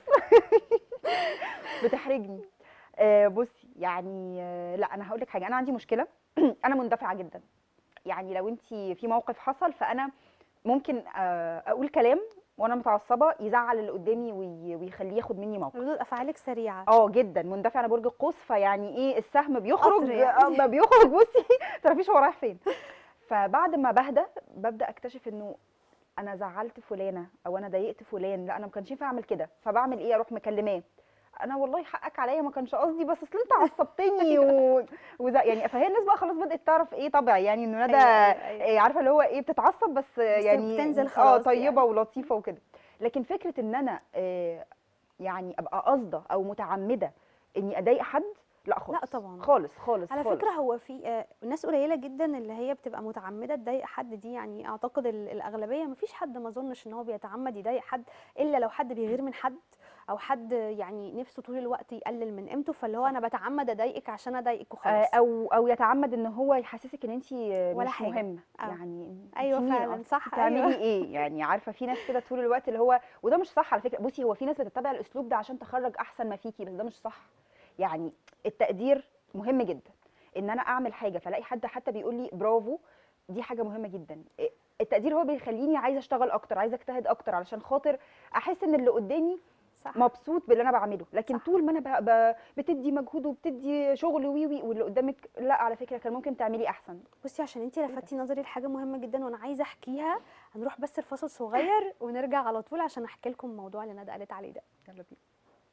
بتحرجني آه، بصي يعني آه، لا انا هقول لك حاجه انا عندي مشكله انا مندفعه جدا يعني لو انت في موقف حصل فانا ممكن آه، اقول كلام وانا متعصبه يزعل اللي قدامي وي- ويخليه ياخد مني موقف ردود افعالك سريعه اه جدا مندفع انا برج القوس فيعني ايه السهم بيخرج قطر يعني. اه ما بيخرج بصي تعرفيش هو رايح فين فبعد ما بهدى ببدا اكتشف انه انا زعلت فلانه او انا ضايقت فلان لا انا ما كانش ينفع اعمل كده فبعمل ايه اروح مكلماه انا والله حقك عليا ما كانش قصدي بس اصل انت عصبتني و... وده يعني فهي الناس بقى خلاص بدات تعرف ايه طبعي يعني انه ندى أيوة، أيوة، أيوة. إيه عارفه اللي هو ايه بتتعصب بس, يعني بتنزل اه خلاص طيبه يعني. ولطيفه وكده لكن فكره ان انا آه، يعني ابقى قاصده او متعمده اني اضايق حد لا خالص لا طبعاً. خالص خالص على خالص. فكره هو في آه، ناس قليله جدا اللي هي بتبقى متعمده تضايق حد دي يعني اعتقد ال- الاغلبيه مفيش حد ما اظنش ان هو بيتعمد يضايق حد الا لو حد بيغير من حد او حد يعني نفسه طول الوقت يقلل من قيمته فاللي هو انا بتعمد اضايقك عشان اضايقك آه، وخلاص او او يتعمد ان هو يحسسك ان انت ولا مش حاجة. مهمه آه. يعني انت ايوه مين فعلا أصلاً؟ صح بتعملي ايوه ايه يعني عارفه في ناس كده طول الوقت اللي هو وده مش صح على فكره بصي هو في ناس بتتبع الاسلوب ده عشان تخرج احسن ما فيكي بس ده مش صح يعني التقدير مهم جدا ان انا اعمل حاجه فلاقي حد حتى بيقول لي برافو دي حاجه مهمه جدا إيه، التقدير هو بيخليني عايزه اشتغل اكتر عايزه اجتهد اكتر علشان خاطر احس ان اللي قدامي صح مبسوط باللي انا بعمله لكن صح. طول ما انا ب... ب... بتدي مجهود وبتدي شغل وي وي واللي قدامك لا على فكره كان ممكن تعملي احسن بصي عشان انت لفتي نظري لحاجه مهمه جدا وانا عايزه احكيها هنروح بس الفاصل صغير ونرجع على طول عشان احكي لكم الموضوع اللي ندى قالت عليه ده يلا بينا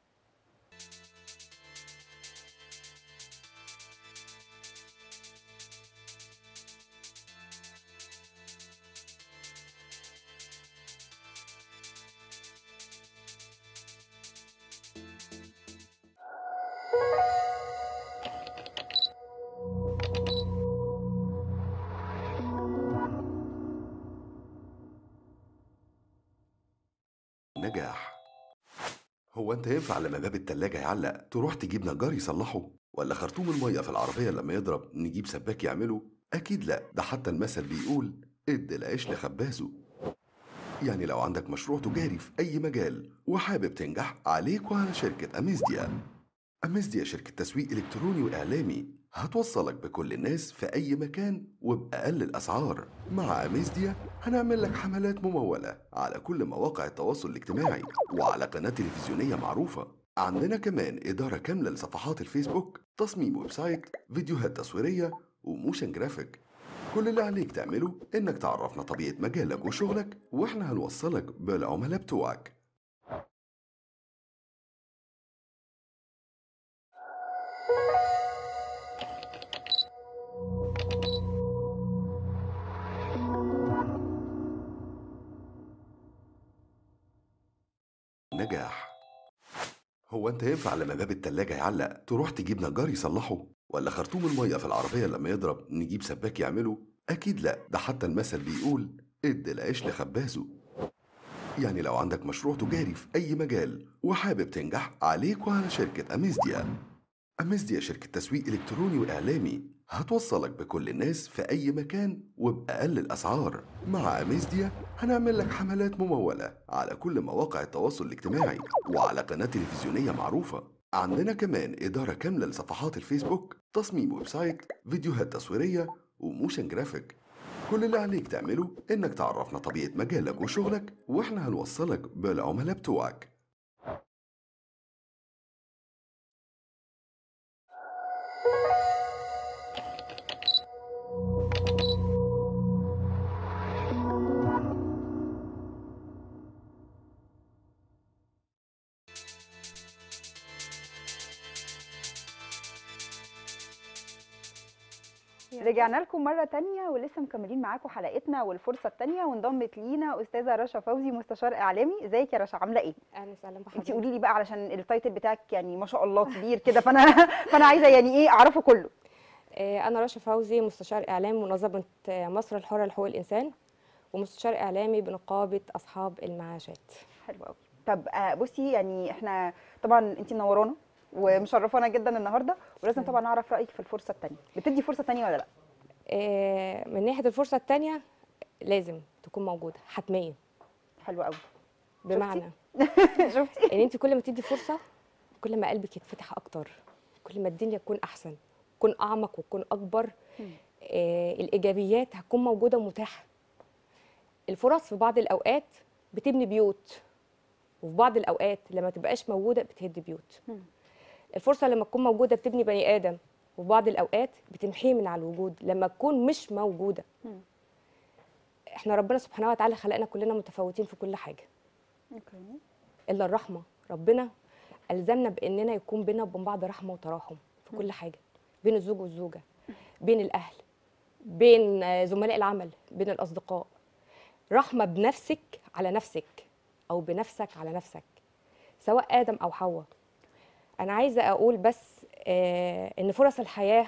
نجاح هو انت ينفع لما باب التلاجة يعلق تروح تجيب نجار يصلحه ولا خرطوم المية في العربية لما يضرب نجيب سباك يعمله أكيد لا ده حتى المثل بيقول ادي العيش لخبازه يعني لو عندك مشروع تجاري في أي مجال وحابب تنجح عليك وعلى شركة أميزديا أميزديا شركة تسويق إلكتروني وإعلامي هتوصلك بكل الناس في أي مكان وبأقل الأسعار مع أميزديا هنعمل لك حملات ممولة على كل مواقع التواصل الاجتماعي وعلى قناة تلفزيونية معروفة عندنا كمان إدارة كاملة لصفحات الفيسبوك تصميم ويب سايت فيديوهات تصويرية وموشن جرافيك كل اللي عليك تعمله إنك تعرفنا طبيعة مجالك وشغلك وإحنا هنوصلك بالعملاء بتوعك نجاح هو انت ينفع لما باب التلاجة يعلق تروح تجيب نجار يصلحه ولا خرطوم المية في العربية لما يضرب نجيب سباك يعمله أكيد لا ده حتى المثل بيقول ادي العيش لخبازه يعني لو عندك مشروع تجاري في أي مجال وحابب تنجح عليك وعلى شركة أميزديا أميزديا شركة تسويق إلكتروني وإعلامي هتوصلك بكل الناس في أي مكان وبأقل الأسعار مع أميزديا هنعمل لك حملات ممولة على كل مواقع التواصل الاجتماعي وعلى قناة تلفزيونية معروفة عندنا كمان إدارة كاملة لصفحات الفيسبوك تصميم ويب سايت فيديوهات تصويرية وموشن جرافيك كل اللي عليك تعمله إنك تعرفنا طبيعة مجالك وشغلك وإحنا هنوصلك بالعملاء بتوعك رجعنا لكم مرة تانية ولسه مكملين معاكم حلقتنا والفرصة التانية وانضمت لينا أستاذة رشا فوزي مستشار إعلامي ازيك يا رشا عاملة إيه؟ اهلا وسهلا انت بحضرتك قولي لي بقى علشان التايتل بتاعك يعني ما شاء الله كبير كده فأنا فأنا عايزة يعني إيه أعرفه كله آه، انا رشا فوزي مستشار اعلامي منظمه آه، مصر الحره لحقوق الانسان ومستشار اعلامي بنقابه اصحاب المعاشات حلو قوي طب آه، بصي يعني احنا طبعا انت منورانا ومشرفانا جدا النهارده ولازم طبعا اعرف رايك في الفرصه الثانيه بتدي فرصه ثانيه ولا لا آه، من ناحيه الفرصه الثانيه لازم تكون موجوده حتميا حلو قوي بمعنى شفتي ان انت كل ما تدي فرصه كل ما قلبك يتفتح اكتر كل ما الدنيا تكون احسن تكون اعمق وتكون اكبر مم. آه الايجابيات هتكون موجوده ومتاحه الفرص في بعض الاوقات بتبني بيوت وفي بعض الاوقات لما تبقاش موجوده بتهد بيوت مم. الفرصه لما تكون موجوده بتبني بني ادم وفي بعض الاوقات بتمحيه من على الوجود لما تكون مش موجوده مم. احنا ربنا سبحانه وتعالى خلقنا كلنا متفاوتين في كل حاجه اوكي الا الرحمه ربنا الزمنا باننا يكون بينا وبين بعض رحمه وتراحم في كل حاجه بين الزوج والزوجه بين الاهل بين آه، زملاء العمل بين الاصدقاء رحمه بنفسك على نفسك او بنفسك على نفسك سواء ادم او حواء انا عايزه اقول بس آه، ان فرص الحياه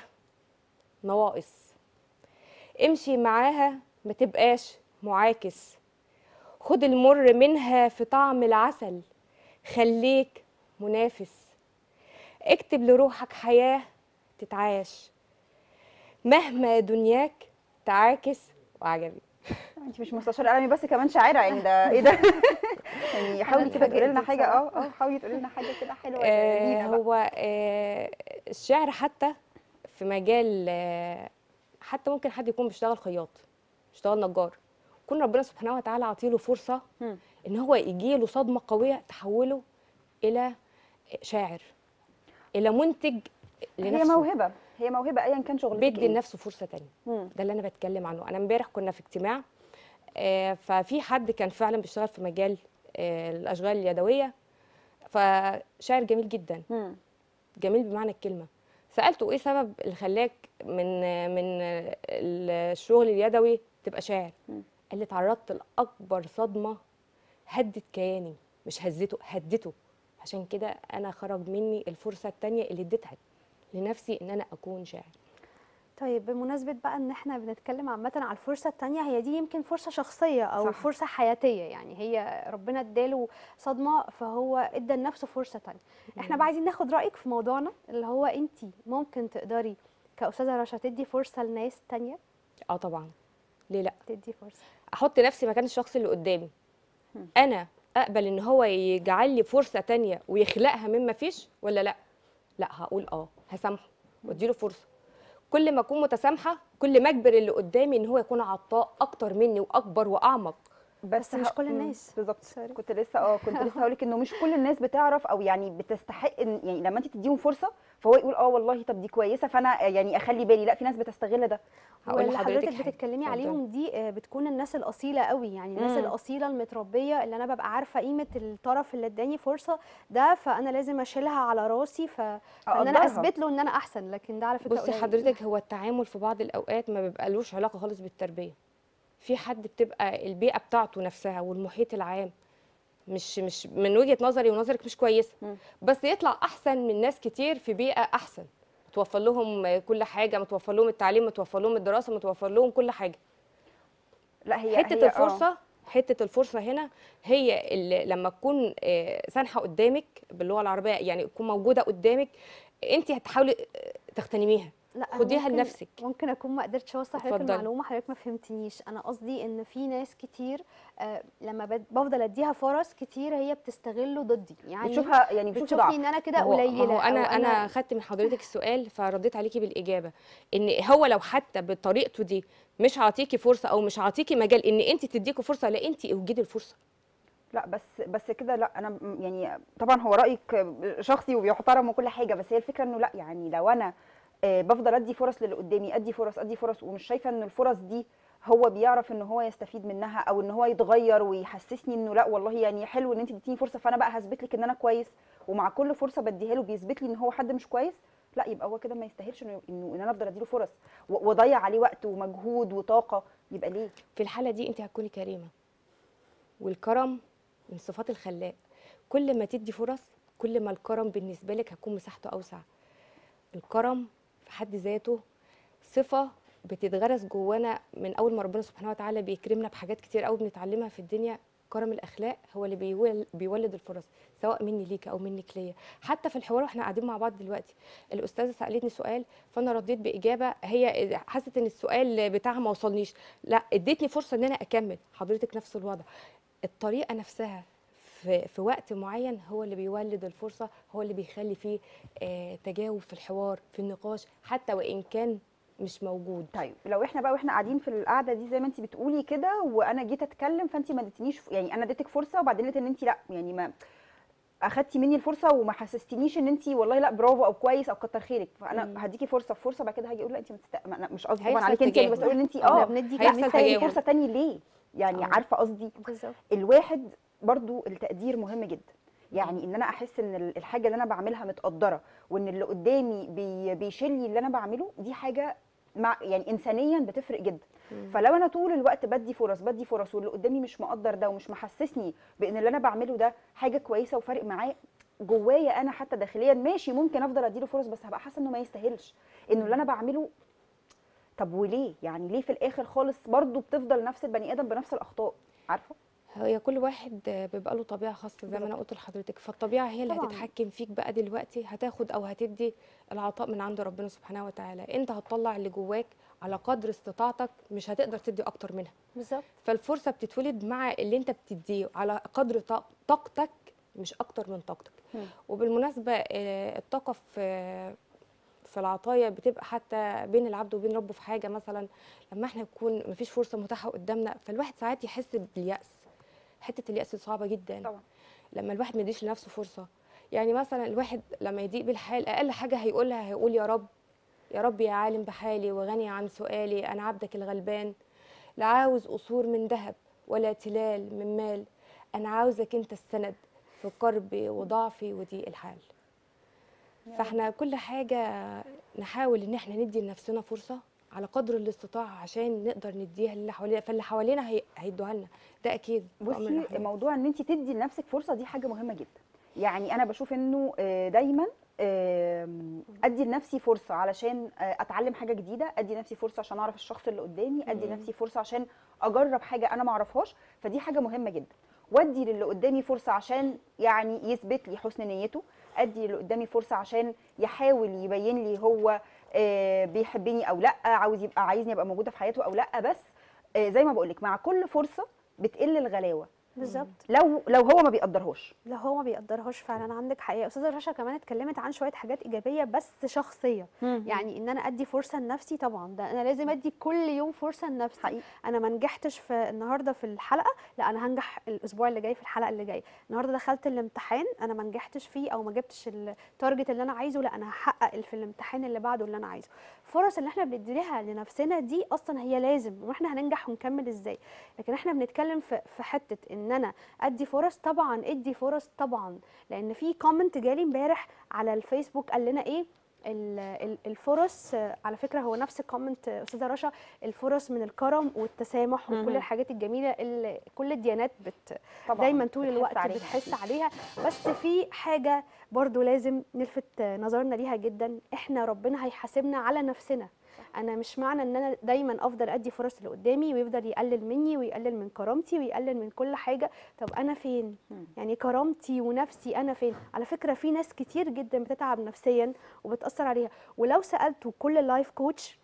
نواقص امشي معاها ما تبقاش معاكس خد المر منها في طعم العسل خليك منافس اكتب لروحك حياة تتعاش مهما دنياك تعاكس وعجبي انت مش مستشار قلمي بس كمان شاعره يعني ده ايه ده يعني حاولي كده تقولي لنا اتفاجئت حاجه اه بصراحة. اه حاولي تقولي لنا حاجه كده حلوه آه لينا بقى. هو آه الشعر حتى في مجال آه حتى ممكن حد يكون بيشتغل خياط بيشتغل نجار يكون ربنا سبحانه وتعالى عطيله فرصة مم. ان هو يجي له صدمة قوية تحوله الى شاعر الى منتج هي لنفسه موهبه هي موهبه ايا كان شغلتك بيدي ايه لنفسه فرصة تانية مم. ده اللي انا بتكلم عنه انا امبارح كنا في اجتماع آه، ففي حد كان فعلا بيشتغل في مجال آه، الاشغال اليدويه فشاعر جميل جدا مم. جميل بمعنى الكلمه سالته ايه سبب اللي خلاك من من الشغل اليدوي تبقى شاعر مم. قال لي اتعرضت لاكبر صدمه هدت كياني مش هزته هدته عشان كده انا خرج مني الفرصه التانية اللي اديتها لنفسي ان انا اكون شاعر طيب بمناسبة بقى ان احنا بنتكلم عامة على الفرصة التانية هي دي يمكن فرصة شخصية او صح. صح. فرصة حياتية يعني هي ربنا اداله صدمة فهو ادى لنفسه فرصة تانية احنا بقى عايزين ناخد رأيك في موضوعنا اللي هو انت ممكن تقدري كأستاذة رشا تدي فرصة لناس تانية اه طبعا ليه لا تدي فرصة احط نفسي مكان الشخص اللي قدامي هم. انا اقبل ان هو يجعل لي فرصه تانية ويخلقها مما فيش ولا لا لا هقول اه هسامحه واديله فرصه كل ما اكون متسامحه كل ما اجبر اللي قدامي ان هو يكون عطاء اكتر مني واكبر واعمق بس مش ه- كل مم، الناس. بالظبط سوري. كنت لسه اه كنت لسه هقول لك انه مش كل الناس بتعرف او يعني بتستحق إن يعني لما انت تديهم فرصه فهو يقول اه والله طب دي كويسه فانا يعني اخلي بالي لا في ناس بتستغل ده هقول واللي لحضرتك حضرتك حاجة. بتتكلمي اتفضلي. عليهم دي آه، بتكون الناس الاصيله قوي يعني الناس مم. الاصيله المتربيه اللي انا ببقى عارفه قيمه الطرف اللي اداني فرصه ده فانا لازم اشيلها على راسي ف... فان انا أقدرها. اثبت له ان انا احسن لكن ده على فكره بصي قليل. حضرتك هو التعامل في بعض الاوقات ما بيبقالوش علاقه خالص بالتربيه في حد بتبقى البيئه بتاعته نفسها والمحيط العام مش مش من وجهه نظري ونظرك مش كويسه مم. بس يطلع احسن من ناس كتير في بيئه احسن متوفر لهم كل حاجه متوفر لهم التعليم متوفر لهم الدراسه متوفر لهم كل حاجه لا هي حته هي آه. الفرصه حته الفرصه هنا هي اللي لما تكون آه، سانحه قدامك باللغه العربيه يعني تكون موجوده قدامك انت هتحاولي آه، تغتنميها لا أنا خديها ممكن- لنفسك. ممكن اكون ما قدرتش اوصل حضرتك اتفضلي. المعلومه حضرتك ما فهمتنيش انا قصدي ان في ناس كتير آه، لما بد- بفضل اديها فرص كتير هي بتستغله ضدي يعني بتشوفها يعني بتشوف بتشوفني ضعف ان انا كده ما هو- ما قليله هو انا أو انا خدت من حضرتك السؤال فرديت عليكي بالاجابه ان هو لو حتى بطريقته دي مش هعطيكي فرصه او مش هعطيكي مجال ان انت تديكي فرصه لا انت اوجدي الفرصه لا بس بس كده لا انا م- يعني طبعا هو رايك شخصي وبيحترم وكل حاجه بس هي الفكره انه لا يعني لو انا آه، بفضل ادي فرص للي قدامي ادي فرص ادي فرص ومش شايفه ان الفرص دي هو بيعرف ان هو يستفيد منها او ان هو يتغير ويحسسني انه لا والله يعني حلو ان انت اديتيني فرصه فانا بقى هثبت لك ان انا كويس ومع كل فرصه بديها له بيثبت لي ان هو حد مش كويس لا يبقى هو كده ما يستاهلش انه انه ان انا افضل اديله فرص و- واضيع عليه وقت ومجهود وطاقه يبقى ليه في الحاله دي انت هتكوني كريمه والكرم من صفات الخلاق كل ما تدي فرص كل ما الكرم بالنسبه لك هتكون مساحته اوسع الكرم في حد ذاته صفه بتتغرس جوانا من اول ما ربنا سبحانه وتعالى بيكرمنا بحاجات كتير قوي بنتعلمها في الدنيا كرم الاخلاق هو اللي بيول بيولد الفرص سواء مني ليك او منك ليا حتى في الحوار واحنا قاعدين مع بعض دلوقتي الاستاذه سالتني سؤال فانا رديت باجابه هي حست ان السؤال بتاعها ما وصلنيش لا اديتني فرصه ان انا اكمل حضرتك نفس الوضع الطريقه نفسها في, في وقت معين هو اللي بيولد الفرصه هو اللي بيخلي فيه آه تجاوب في الحوار في النقاش حتى وان كان مش موجود طيب لو احنا بقى واحنا قاعدين في القعده دي زي ما انت بتقولي كده وانا جيت اتكلم فانت ما اديتنيش يعني انا اديتك فرصه وبعدين لقيت ان انت لا يعني ما اخدتي مني الفرصه وما حسستنيش ان انت والله لا برافو او كويس او كتر خيرك فانا مم. هديكي فرصه في فرصه بعد كده هاجي اقول لا انت ما تست... ما- أنا مش قصدي طبعا هيحصل عليك انت يعني بس تجاهل. اقول ان انت احنا اه بندي لا هيحصل تستاهلي تجاهل. فرصه تاني ليه يعني آه. عارفه قصدي بالظبط الواحد برضو التقدير مهم جدا يعني ان انا احس ان ال- الحاجه اللي انا بعملها متقدره وان اللي قدامي بي بيشيل لي اللي انا بعمله دي حاجه مع يعني انسانيا بتفرق جدا فلو انا طول الوقت بدي فرص بدي فرص واللي قدامي مش مقدر ده ومش محسسني بان اللي انا بعمله ده حاجه كويسه وفارق معاه جوايا انا حتى داخليا ماشي ممكن افضل اديله فرص بس هبقى حاسه انه ما يستاهلش انه اللي انا بعمله طب وليه يعني ليه في الاخر خالص برضو بتفضل نفس البني ادم بنفس الاخطاء عارفه هي كل واحد بيبقى له طبيعه خاصه زي ما انا بالظبط. قلت لحضرتك فالطبيعه هي اللي طبعاً. هتتحكم فيك بقى دلوقتي هتاخد او هتدي العطاء من عند ربنا سبحانه وتعالى انت هتطلع اللي جواك على قدر استطاعتك مش هتقدر تدي اكتر منها بالظبط فالفرصه بتتولد مع اللي انت بتديه على قدر طاق- طاقتك مش اكتر من طاقتك مم. وبالمناسبه آه، الطاقه في في العطايا بتبقى حتى بين العبد وبين ربه في حاجه مثلا لما احنا يكون مفيش فرصه متاحه قدامنا فالواحد ساعات يحس بالياس حته الياس صعبه جدا طبعا لما الواحد ما يديش لنفسه فرصه يعني مثلا الواحد لما يضيق بالحال اقل حاجه هيقولها هيقول يا رب يا رب يا عالم بحالي وغني عن سؤالي انا عبدك الغلبان لا عاوز قصور من ذهب ولا تلال من مال انا عاوزك انت السند في كربي وضعفي وضيق الحال فاحنا كل حاجه نحاول ان احنا ندي لنفسنا فرصه على قدر الاستطاعه عشان نقدر نديها للي حوالينا فاللي حوالينا هي... هيدوها لنا ده اكيد بأمر بصي الرحمن. موضوع ان انت تدي لنفسك فرصه دي حاجه مهمه جدا يعني انا بشوف انه آه، دايما آم، ادي لنفسي فرصه علشان آه، اتعلم حاجه جديده ادي لنفسي فرصه عشان اعرف الشخص اللي قدامي ادي مم. لنفسي فرصه عشان اجرب حاجه انا ما اعرفهاش فدي حاجه مهمه جدا وادي للي قدامي فرصه عشان يعني يثبت لي حسن نيته ادي للي قدامي فرصه عشان يحاول يبين لي هو آه، بيحبني او لا عاوز يبقى عايزني ابقى موجوده في حياته او لا بس آه، زي ما بقول لك مع كل فرصه بتقل الغلاوه بالظبط لو لو هو ما بيقدرهاش لا هو ما بيقدرهاش فعلا عندك حقيقه استاذه رشا كمان اتكلمت عن شويه حاجات ايجابيه بس شخصيه يعني ان انا ادي فرصه لنفسي طبعا ده انا لازم ادي كل يوم فرصه لنفسي حقيقي انا ما نجحتش في النهارده في الحلقه لا انا هنجح الاسبوع اللي جاي في الحلقه اللي جايه النهارده دخلت الامتحان انا ما نجحتش فيه او ما جبتش التارجت اللي انا عايزه لا انا هحقق في الامتحان اللي بعده اللي انا عايزه الفرص اللي احنا بنديها لنفسنا دي اصلا هي لازم واحنا هننجح ونكمل ازاي لكن احنا بنتكلم في في حته ان انا ادي فرص طبعا ادي فرص طبعا لان في كومنت جالي امبارح على الفيسبوك قال لنا ايه ال- ال- الفرص آه، على فكره هو نفس الكومنت آه، استاذه رشا الفرص من الكرم والتسامح وكل مهم. الحاجات الجميله اللي كل الديانات بت طبعا دايما طول بتحس الوقت عليها بتحس أكيد. عليها بس في حاجه برضو لازم نلفت نظرنا ليها جدا احنا ربنا هيحاسبنا على نفسنا انا مش معنى ان انا دايما افضل ادي فرص اللي قدامي ويفضل يقلل مني ويقلل من كرامتي ويقلل من كل حاجه طب انا فين مم. يعني كرامتي ونفسي انا فين على فكره في ناس كتير جدا بتتعب نفسيا وبتاثر عليها ولو سالتوا كل اللايف كوتش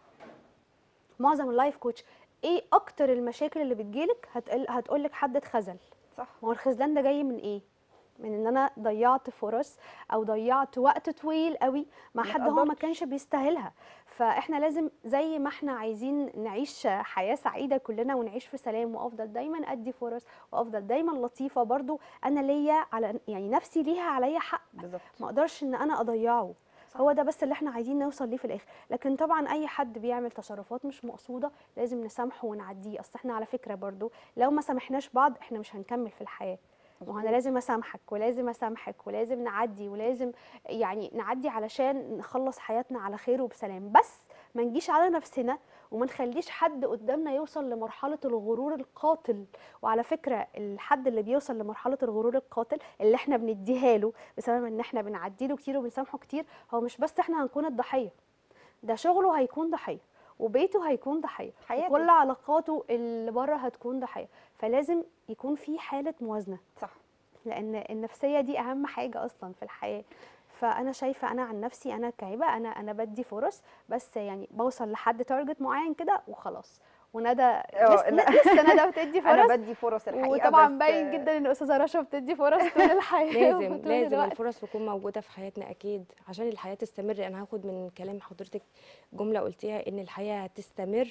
معظم اللايف كوتش ايه اكتر المشاكل اللي بتجيلك هتقول هتقول لك حد اتخذل صح ما هو الخذلان ده جاي من ايه من ان انا ضيعت فرص او ضيعت وقت طويل قوي مع ما حد هو ما تقدرش. كانش بيستاهلها فاحنا لازم زي ما احنا عايزين نعيش حياة سعيدة كلنا ونعيش في سلام وافضل دايما ادي فرص وافضل دايما لطيفة برضو انا ليا على يعني نفسي ليها عليا حق بالظبط ما اقدرش ان انا اضيعه صح. هو ده بس اللي احنا عايزين نوصل ليه في الاخر لكن طبعا اي حد بيعمل تصرفات مش مقصوده لازم نسامحه ونعديه اصل احنا على فكره برضو لو ما سامحناش بعض احنا مش هنكمل في الحياه ما هو انا مظبوط. لازم اسامحك ولازم اسامحك ولازم نعدي ولازم يعني نعدي علشان نخلص حياتنا على خير وبسلام بس ما نجيش على نفسنا وما نخليش حد قدامنا يوصل لمرحله الغرور القاتل وعلى فكره الحد اللي بيوصل لمرحله الغرور القاتل اللي احنا بنديها له بسبب ان احنا بنعدي له كتير وبنسامحه كتير هو مش بس احنا هنكون الضحيه ده شغله هيكون ضحيه وبيته هيكون ضحيه حياته. وكل علاقاته اللي بره هتكون ضحيه فلازم يكون في حاله موازنه صح لان النفسيه دي اهم حاجه اصلا في الحياه فانا شايفه انا عن نفسي انا كهبه انا انا بدي فرص بس يعني بوصل لحد تارجت معين كده وخلاص وندى لس- لا. لسه ندى بتدي انا فرص بدي فرص الحقيقه وطبعا بس باين جدا ان استاذه رشا بتدي فرص طول الحياه لازم وطول لازم الوقت. الفرص تكون موجوده في حياتنا اكيد عشان الحياه تستمر انا هاخد من كلام حضرتك جمله قلتيها ان الحياه هتستمر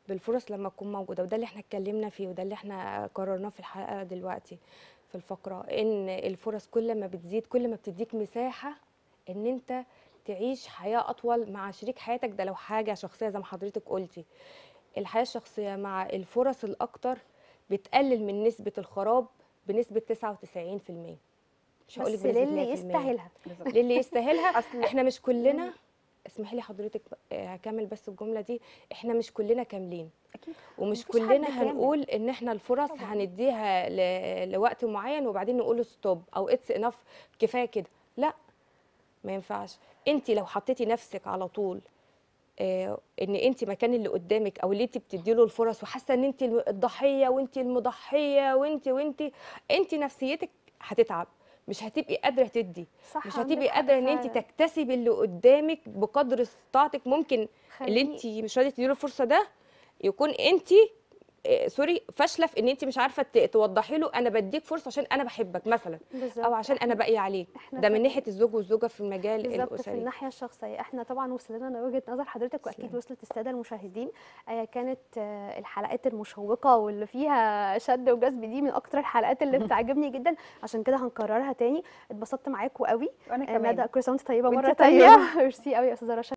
بالفرص لما تكون موجوده وده اللي احنا اتكلمنا فيه وده اللي احنا قررناه في الحلقه دلوقتي في الفقره ان الفرص كل ما بتزيد كل ما بتديك مساحه ان انت تعيش حياه اطول مع شريك حياتك ده لو حاجه شخصيه زي ما حضرتك قلتي الحياه الشخصيه مع الفرص الاكتر بتقلل من نسبه الخراب بنسبه 99% مش هقول لك بس بنسبه للي 100%. يستاهلها بالظبط. للي يستاهلها أصل احنا مش كلنا اسمحي لي حضرتك آه، هكمل بس الجمله دي احنا مش كلنا كاملين اكيد ومش مفيش حد كلنا كامل. هنقول ان احنا الفرص طبعاً. هنديها ل... لوقت معين وبعدين نقول ستوب او اتس انف كفايه كده لا ما ينفعش انت لو حطيتي نفسك على طول آه ان انت مكان اللي قدامك او اللي انت بتديله الفرص وحاسه ان انت الضحيه وانت المضحيه وانت وانت انت نفسيتك هتتعب مش هتبقي قادره تدي صح مش عندك هتبقي حق قادره ان انت فعلاً. تكتسبي اللي قدامك بقدر استطاعتك ممكن اللي خليني- انت مش راضيه تديله الفرصه ده يكون انت آه، سوري فاشله في ان انت مش عارفه ت- توضحي له انا بديك فرصه عشان انا بحبك مثلا بالظبط او عشان انا باقيه عليك إحنا ده من كمان- ناحيه الزوج والزوجه في المجال بالظبط في الاسري الناحيه الشخصيه احنا طبعا وصلنا لوجهه نظر حضرتك واكيد تسلمي. وصلت الساده المشاهدين آه كانت آه الحلقات المشوقه واللي فيها شد وجذب دي من اكتر الحلقات اللي بتعجبني جدا عشان كده هنكررها تاني اتبسطت معاكم قوي وانا آه، ندى كمان كل سنه وانت طيبه وانت مره طيبة. تانيه ميرسي قوي يا استاذه رشا